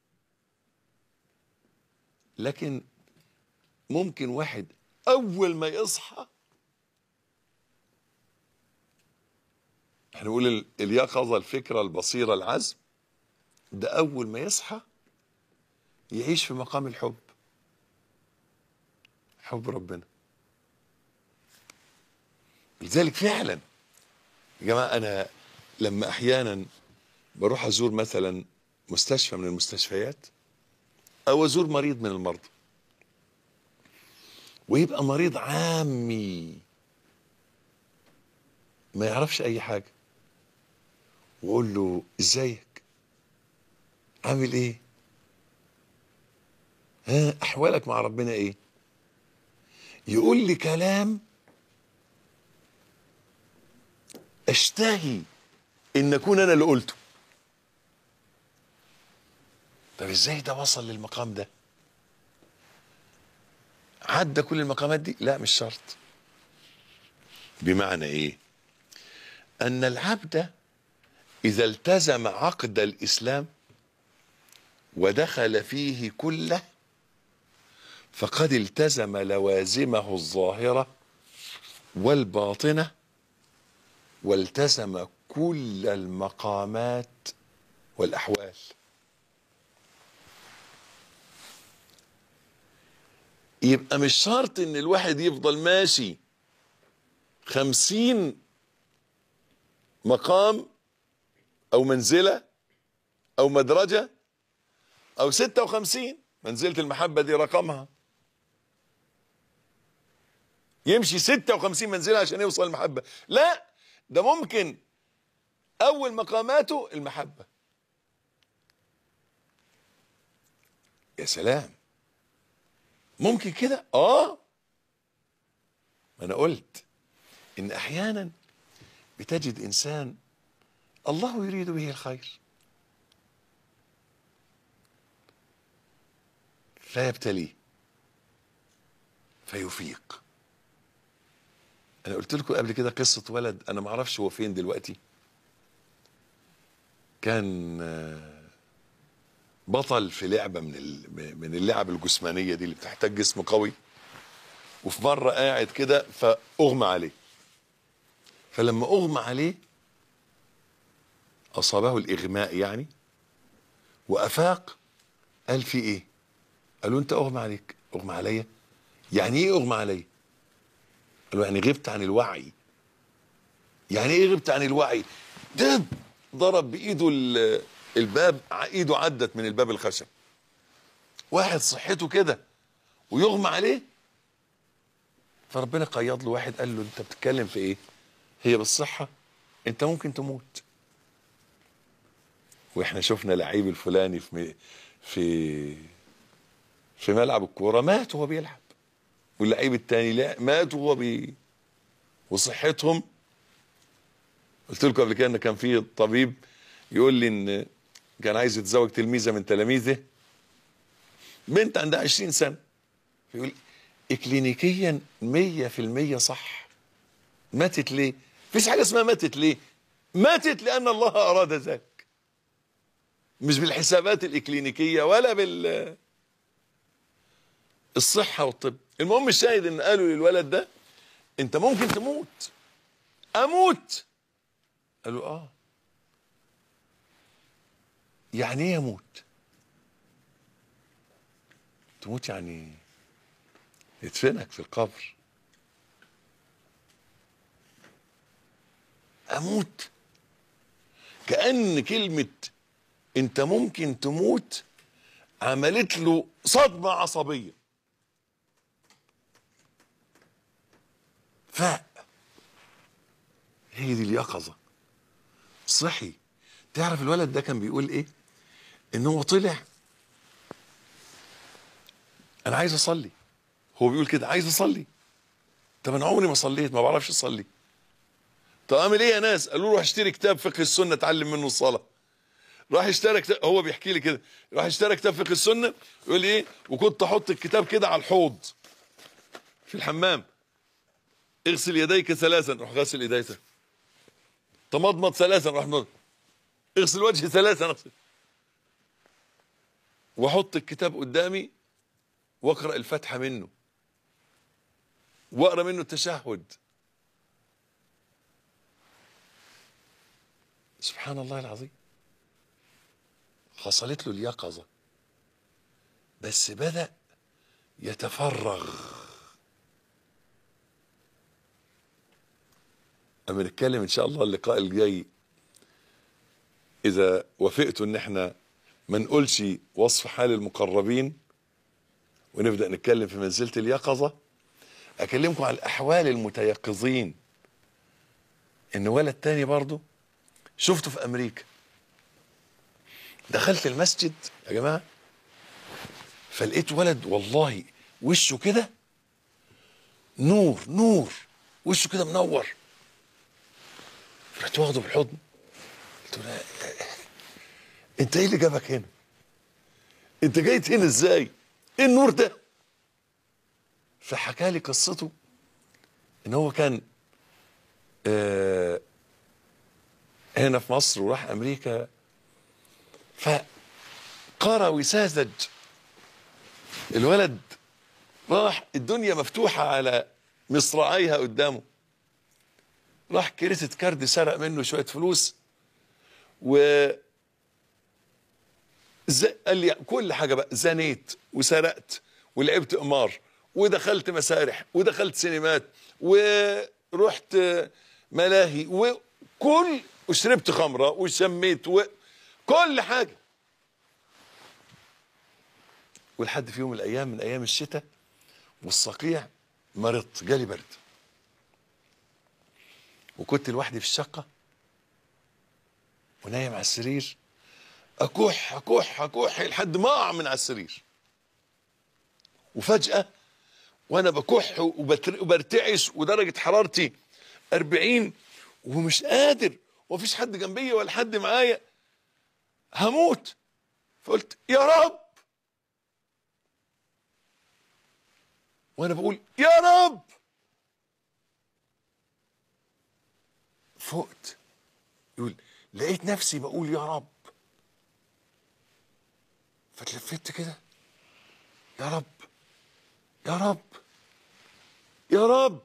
لكن ممكن واحد أول ما يصحى احنا نقول ال- اليقظة الفكرة البصيرة العزم ده أول ما يصحى يعيش في مقام الحب حب ربنا لذلك فعلا يا جماعة أنا لما أحيانا بروح أزور مثلا مستشفى من المستشفيات أو أزور مريض من المرضى ويبقى مريض عامي ما يعرفش أي حاجة وأقول له إزيك عامل إيه ها أحوالك مع ربنا إيه يقول لي كلام اشتهي ان اكون انا اللي قلته طب ازاي ده وصل للمقام ده عدى كل المقامات دي لا مش شرط بمعنى ايه ان العبد اذا التزم عقد الاسلام ودخل فيه كله فقد التزم لوازمه الظاهره والباطنه والتزم كل المقامات والاحوال يبقى مش شرط ان الواحد يفضل ماشي خمسين مقام او منزلة او مدرجة او ستة وخمسين منزلة المحبة دي رقمها يمشي ستة وخمسين منزلة عشان يوصل المحبة لا ده ممكن اول مقاماته المحبة يا سلام ممكن كده اه ما انا قلت ان احيانا بتجد انسان الله يريد به الخير فيبتليه فيفيق انا قلت لكم قبل كده قصه ولد انا ما اعرفش هو فين دلوقتي كان آه، بطل في لعبه من ال- من اللعب الجسمانيه دي اللي بتحتاج جسم قوي وفي مره قاعد كده فاغمى عليه فلما اغمى عليه اصابه الاغماء يعني وافاق قال في ايه قالوا انت اغمى عليك اغمى عليا يعني ايه اغمى عليا قالوا يعني غبت عن الوعي يعني ايه غبت عن الوعي دب ضرب بايده ال- الباب ع- ايده عدت من الباب الخشب واحد صحته كده ويغمى عليه فربنا قيض له واحد قال له انت بتتكلم في ايه هي بالصحة انت ممكن تموت واحنا شفنا لعيب الفلاني في م- في في ملعب الكوره مات وهو بيلعب واللعيب التاني لا مات وهو بي وصحتهم قلت لكم قبل كده ان كان في طبيب يقول لي ان كان عايز يتزوج تلميذه من تلاميذه بنت عندها 20 سنه يقول اكلينيكيا 100% صح ماتت ليه؟ مفيش حاجه اسمها ماتت ليه؟ ماتت لان الله اراد ذلك مش بالحسابات الاكلينيكيه ولا بال الصحه والطب المهم الشاهد ان قالوا للولد ده انت ممكن تموت اموت قالوا اه يعني ايه اموت تموت يعني يدفنك في القبر اموت كأن كلمة انت ممكن تموت عملت له صدمة عصبية فاق هي دي اليقظة صحي تعرف الولد ده كان بيقول ايه ان هو طلع انا عايز اصلي هو بيقول كده عايز اصلي طب انا عمري ما صليت ما بعرفش اصلي طب اعمل ايه يا ناس قالوا له روح اشتري كتاب فقه السنه اتعلم منه الصلاه راح اشترى كتاب هو بيحكي لي كده راح اشترى كتاب فقه السنه يقول لي ايه وكنت احط الكتاب كده على الحوض في الحمام اغسل يديك ثلاثا روح غسل ايديك تمضمض ثلاثا روح مضمض اغسل وجهي ثلاثا اغسل واحط الكتاب قدامي واقرا الفاتحه منه واقرا منه التشهد سبحان الله العظيم حصلت له اليقظه بس بدا يتفرغ اما نتكلم ان شاء الله اللقاء الجاي اذا وافقتوا ان احنا ما نقولش وصف حال المقربين ونبدا نتكلم في منزله اليقظه اكلمكم عن الاحوال المتيقظين ان ولد تاني برضه شفته في امريكا دخلت المسجد يا جماعه فلقيت ولد والله وشه كده نور نور وشه كده منور رحت واخده بالحضن قلت له انت ايه اللي جابك هنا انت جيت هنا ازاي ايه النور ده فحكى لي قصته ان هو كان آه هنا في مصر وراح امريكا فقرا وساذج الولد راح الدنيا مفتوحه على مصراعيها قدامه راح كريتة كارد سرق منه شويه فلوس و ز... قال لي كل حاجه بقى زنيت وسرقت ولعبت قمار ودخلت مسارح ودخلت سينمات ورحت ملاهي وكل وشربت خمره وشميت وكل حاجه ولحد في يوم من الايام من ايام الشتاء والصقيع مرضت جالي برد وكنت لوحدي في الشقه ونايم على السرير اكح اكح اكح لحد ما اقع من على السرير وفجاه وانا بكح وبتر- وبرتعش ودرجه حرارتي 40 ومش قادر ومفيش حد جنبي ولا حد معايا هموت فقلت يا رب وانا بقول يا رب فقت يقول لقيت نفسي بقول يا رب فتلفت كده يا رب يا رب يا رب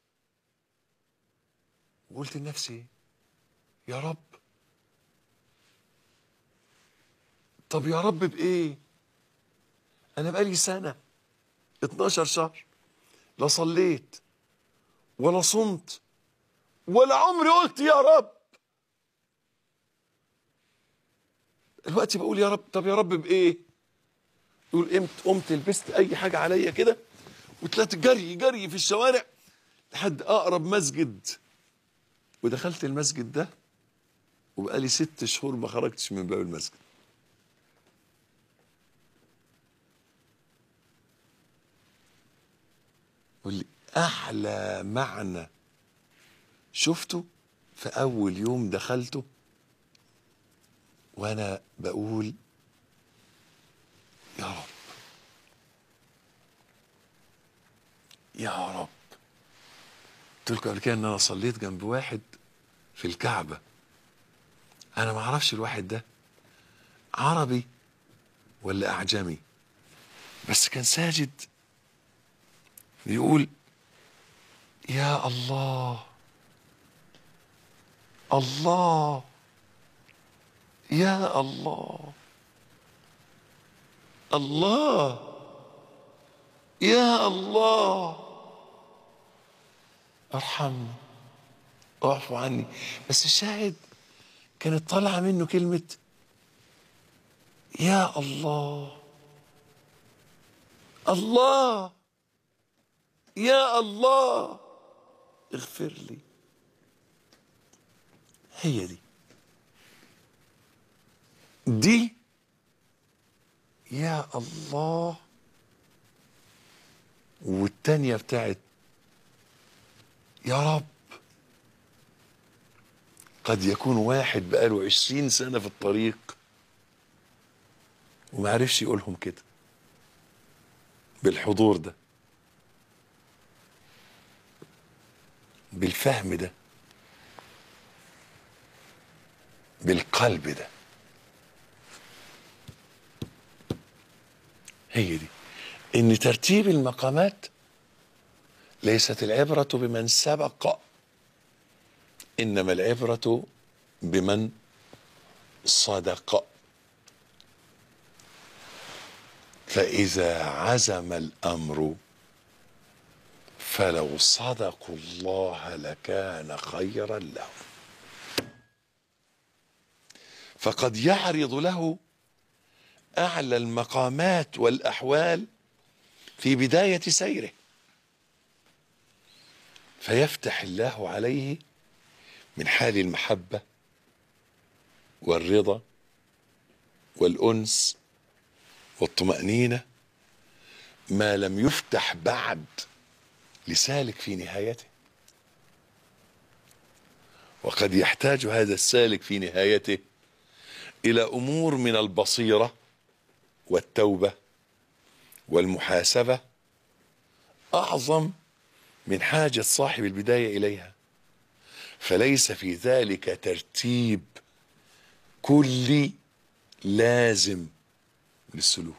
وقلت لنفسي يا رب طب يا رب بايه انا بقالي سنه 12 شهر لا صليت ولا صمت ولا عمري قلت يا رب دلوقتي بقول يا رب طب يا رب بايه يقول قمت قمت لبست اي حاجه عليا كده وطلعت جري جري في الشوارع لحد اقرب مسجد ودخلت المسجد ده وبقالي ست شهور ما خرجتش من باب المسجد يقول لي احلى معنى شفته في اول يوم دخلته وانا بقول يا رب يا رب قلت لكم قبل كده ان انا صليت جنب واحد في الكعبه انا ما اعرفش الواحد ده عربي ولا اعجمي بس كان ساجد بيقول يا الله الله يا الله الله يا الله ارحمني اعفو عني بس الشاهد كانت طالعه منه كلمه يا الله الله يا الله اغفر لي هي دي دي يا الله والتانية بتاعت يا رب قد يكون واحد بقاله عشرين سنة في الطريق وما عرفش يقولهم كده بالحضور ده بالفهم ده بالقلب ده هي دي ان ترتيب المقامات ليست العبرة بمن سبق انما العبرة بمن صدق فاذا عزم الامر فلو صدقوا الله لكان خيرا لهم فقد يعرض له اعلى المقامات والاحوال في بدايه سيره فيفتح الله عليه من حال المحبه والرضا والانس والطمانينه ما لم يفتح بعد لسالك في نهايته وقد يحتاج هذا السالك في نهايته الى امور من البصيره والتوبه والمحاسبه اعظم من حاجه صاحب البدايه اليها فليس في ذلك ترتيب كلي لازم للسلوك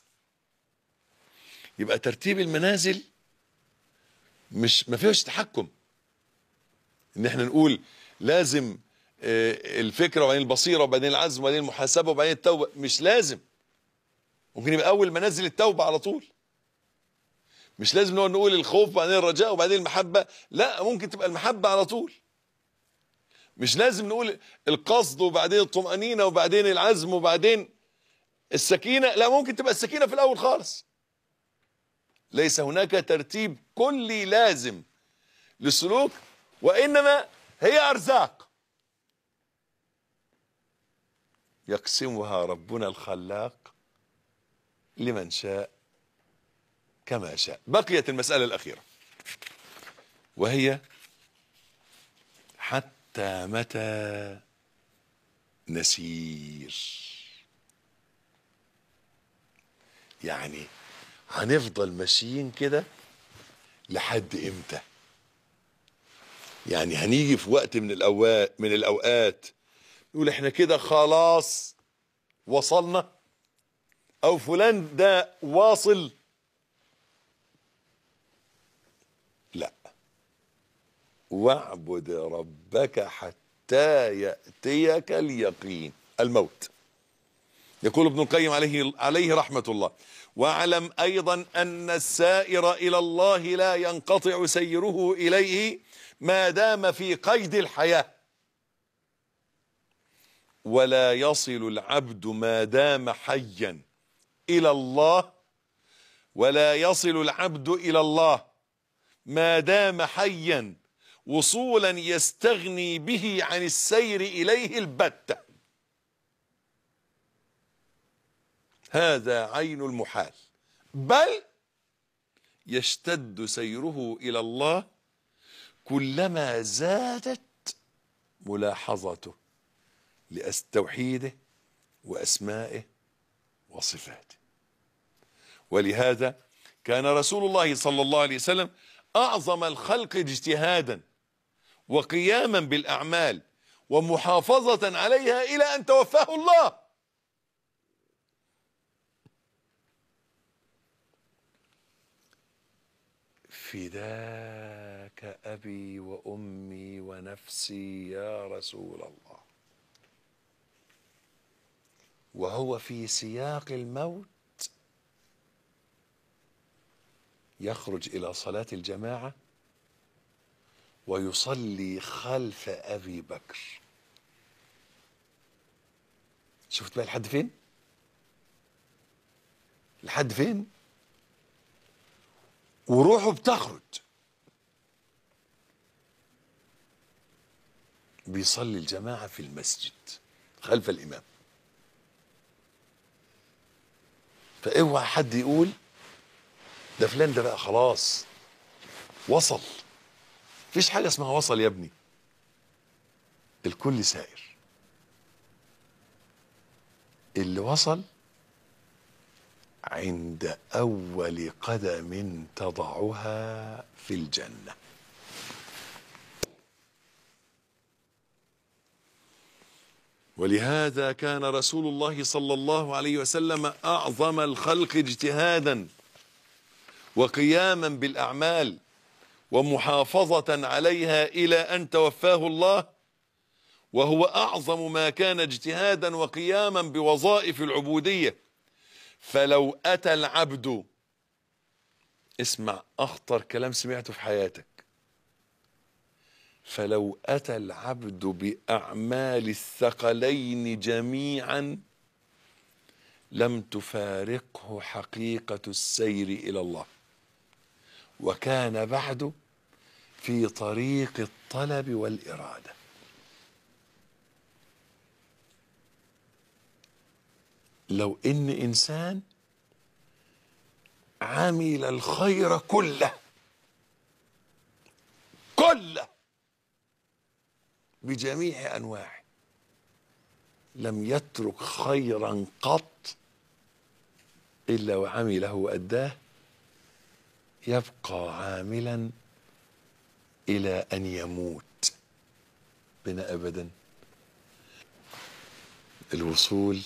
يبقى ترتيب المنازل مش ما فيهوش تحكم ان احنا نقول لازم آه، الفكره وبعدين البصيره وبعدين العزم وبعدين المحاسبه وبعدين التوبه مش لازم ممكن يبقى اول منازل التوبه على طول مش لازم نقعد نقول الخوف وبعدين الرجاء وبعدين المحبه لا ممكن تبقى المحبه على طول مش لازم نقول القصد وبعدين الطمأنينة وبعدين العزم وبعدين السكينة لا ممكن تبقى السكينة في الأول خالص ليس هناك ترتيب كلي لازم للسلوك وإنما هي أرزاق يقسمها ربنا الخلاق لمن شاء كما شاء بقيت المسألة الأخيرة وهي حتى متى نسير يعني هنفضل ماشيين كده لحد امتى يعني هنيجي في وقت من الاوقات من الاوقات نقول احنا كده خلاص وصلنا او فلان ده واصل لا واعبد ربك حتى ياتيك اليقين الموت يقول ابن القيم عليه عليه رحمه الله واعلم ايضا ان السائر الى الله لا ينقطع سيره اليه ما دام في قيد الحياه ولا يصل العبد ما دام حيا الى الله ولا يصل العبد الى الله ما دام حيا وصولا يستغني به عن السير اليه البته هذا عين المحال بل يشتد سيره الى الله كلما زادت ملاحظته لتوحيده واسمائه وصفاته ولهذا كان رسول الله صلى الله عليه وسلم اعظم الخلق اجتهادا وقياما بالاعمال ومحافظه عليها الى ان توفاه الله فداك ابي وامي ونفسي يا رسول الله وهو في سياق الموت يخرج الى صلاه الجماعه ويصلي خلف ابي بكر شفت بقى لحد فين لحد فين وروحه بتخرج بيصلي الجماعة في المسجد خلف الإمام فاوعى حد يقول ده فلان ده بقى خلاص وصل مفيش حاجة اسمها وصل يا ابني الكل سائر اللي وصل عند أول قدم تضعها في الجنة ولهذا كان رسول الله صلى الله عليه وسلم أعظم الخلق اجتهادا وقياما بالأعمال ومحافظة عليها إلى أن توفاه الله وهو أعظم ما كان اجتهادا وقياما بوظائف العبودية فلو أتى العبد اسمع أخطر كلام سمعته في حياتك فلو أتى العبد بأعمال الثقلين جميعا لم تفارقه حقيقة السير إلى الله وكان بعد في طريق الطلب والإرادة لو إن إنسان عمل الخير كله كله بجميع أنواعه لم يترك خيرا قط إلا وعمله وأداه يبقى عاملا إلى أن يموت بنا أبدا الوصول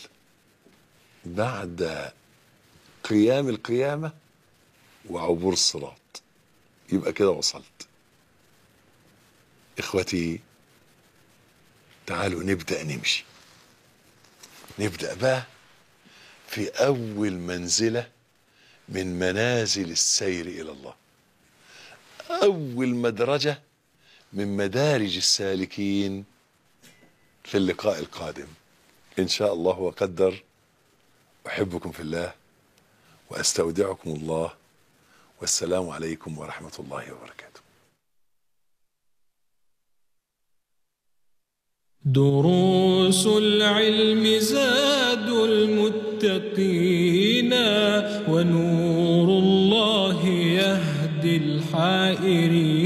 بعد قيام القيامة وعبور الصراط يبقى كده وصلت إخوتي تعالوا نبدأ نمشي نبدأ بقى في أول منزلة من منازل السير إلى الله أول مدرجة من مدارج السالكين في اللقاء القادم إن شاء الله وقدر أحبكم في الله وأستودعكم الله والسلام عليكم ورحمة الله وبركاته دروس العلم زاد المتقين ونور الله يهدي الحائرين